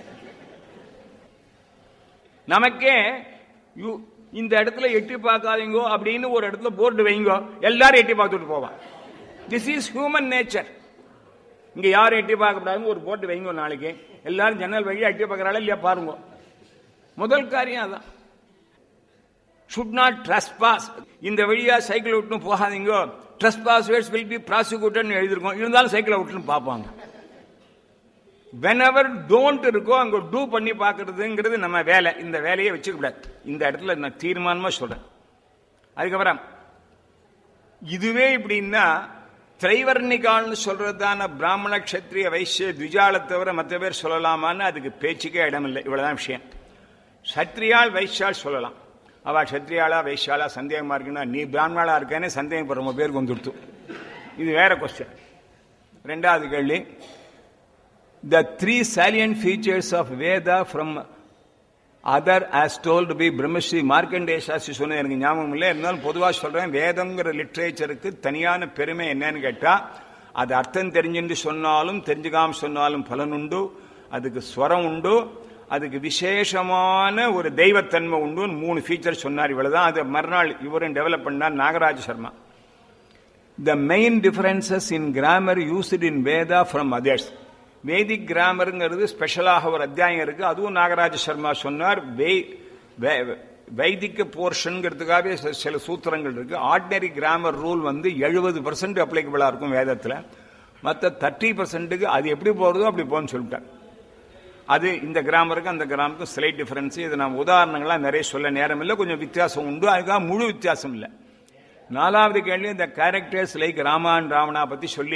S4: நமக்கே யூ- இந்த இடத்துல எட்டி பார்க்காதீங்கோ அப்படின்னு ஒரு இடத்துல போர்டு வைங்கோ எல்லாரும் எட்டி பார்த்துட்டு போவான் திஸ் இஸ் ஹியூமன் நேச்சர் இங்க யாரும் எட்டி பார்க்க கூடாதுன்னு ஒரு போட்டு வைங்க நாளைக்கு எல்லாரும் ஜன்னல் வழியா எட்டி பார்க்கறாளா இல்லையா பாருங்க முதல் காரியம் அதான் should not trespass இந்த வழியா சைக்கிள் விட்டுன்னு போகாதீங்க trespassers will be prosecuted எழுதிருக்கோம் இருந்தாலும் சைக்கிளை விட்டுன்னு பார்ப்பாங்க whenever don't இருக்கோ அங்க டூ பண்ணி பார்க்கிறதுங்கிறது நம்ம வேலை இந்த வேலையை வச்சுக்க கூடாது இந்த இடத்துல நான் தீர்மானமா சொல்றேன் அதுக்கப்புறம் இதுவே இப்படின்னா திரைவர்ணிகால்னு சொல்றதான பிராமண கஷத்திரிய வைசிய துஜாலை தவிர மற்ற பேர் சொல்லலாமான்னு அதுக்கு பேச்சுக்கே இடம் இல்லை இவ்வளவுதான் விஷயம் சத்ரியால் வைஷ்யால் சொல்லலாம் அவ சத்ரியாளா வைஷ்யாலா சந்தேகமா இருக்குன்னா நீ பிராமணாளா இருக்கேன்னு சந்தேகம் போற ரொம்ப பேருக்கு வந்துடுத்து இது வேற கொஸ்டின் ரெண்டாவது கேள்வி the three salient features of Veda from other as told to be Brahmasri Markande Sastri சொன்னது எனக்கு ஞாபகம் இல்லை இருந்தாலும் பொதுவாக சொல்றேன் வேதங்கிற லிட்ரேச்சருக்கு தனியான பெருமை என்னன்னு கேட்டா அது அர்த்தம் தெரிஞ்சுட்டு சொன்னாலும் தெரிஞ்சுக்காம சொன்னாலும் பலன் உண்டு அதுக்கு ஸ்வரம் உண்டு அதுக்கு விசேஷமான ஒரு தெய்வத்தன்மை உண்டு மூணு ஃபீச்சர் சொன்னார் இவ்வளவுதான் அது மறுநாள் இவரும் டெவலப் பண்ணார் Nagaraj Sharma the main differences in grammar used in Veda from others Vedic கிராமருங்கிறது ஸ்பெஷலாக ஒரு அத்தியாயம் இருக்கு அதுவும் நாகராஜ சர்மா சொன்னார் வே- வே- வைதிக போர்ஷன்ங்கிறதுக்காகவே சில- சில சூத்திரங்கள் இருக்கு ஆர்டினரி கிராமர் ரூல் வந்து எழுபது பர்சன்ட் அப்ளிகபிளா இருக்கும் வேதத்துல மற்ற தேர்ட்டி பர்சன்ட்டுக்கு அது எப்படி போறதோ அப்படி போன்னு சொல்லிட்டார் அது இந்த கிராமருக்கு அந்த கிராமருக்கு ஸ்லைட் டிஃபரன்ஸ் இது நான் உதாரணங்களா நிறைய சொல்ல நேரம் இல்லை கொஞ்சம் வித்தியாசம் உண்டு அதுக்காக முழு வித்தியாசம் இல்லை நாலாவது கேள்வி இந்த கேரக்டர்ஸ் லைக் ராமான் ராவணா பத்தி சொல்லி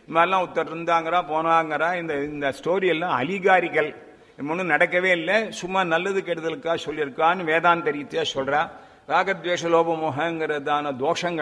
S4: இந்த மாதிரிலாம் ஒருத்தர் இருந்தாங்கிறா போனாங்கிறா இந்த இந்த ஸ்டோரி எல்லாம் அலிகாரிகள் ஒன்றும் நடக்கவே இல்லை சும்மா நல்லது கெடுதலுக்கா சொல்லியிருக்கான்னு வேதாந்த ரீதியா சொல்றா ராகத்வேஷ லோபமோகங்கிறதான தோஷங்கள்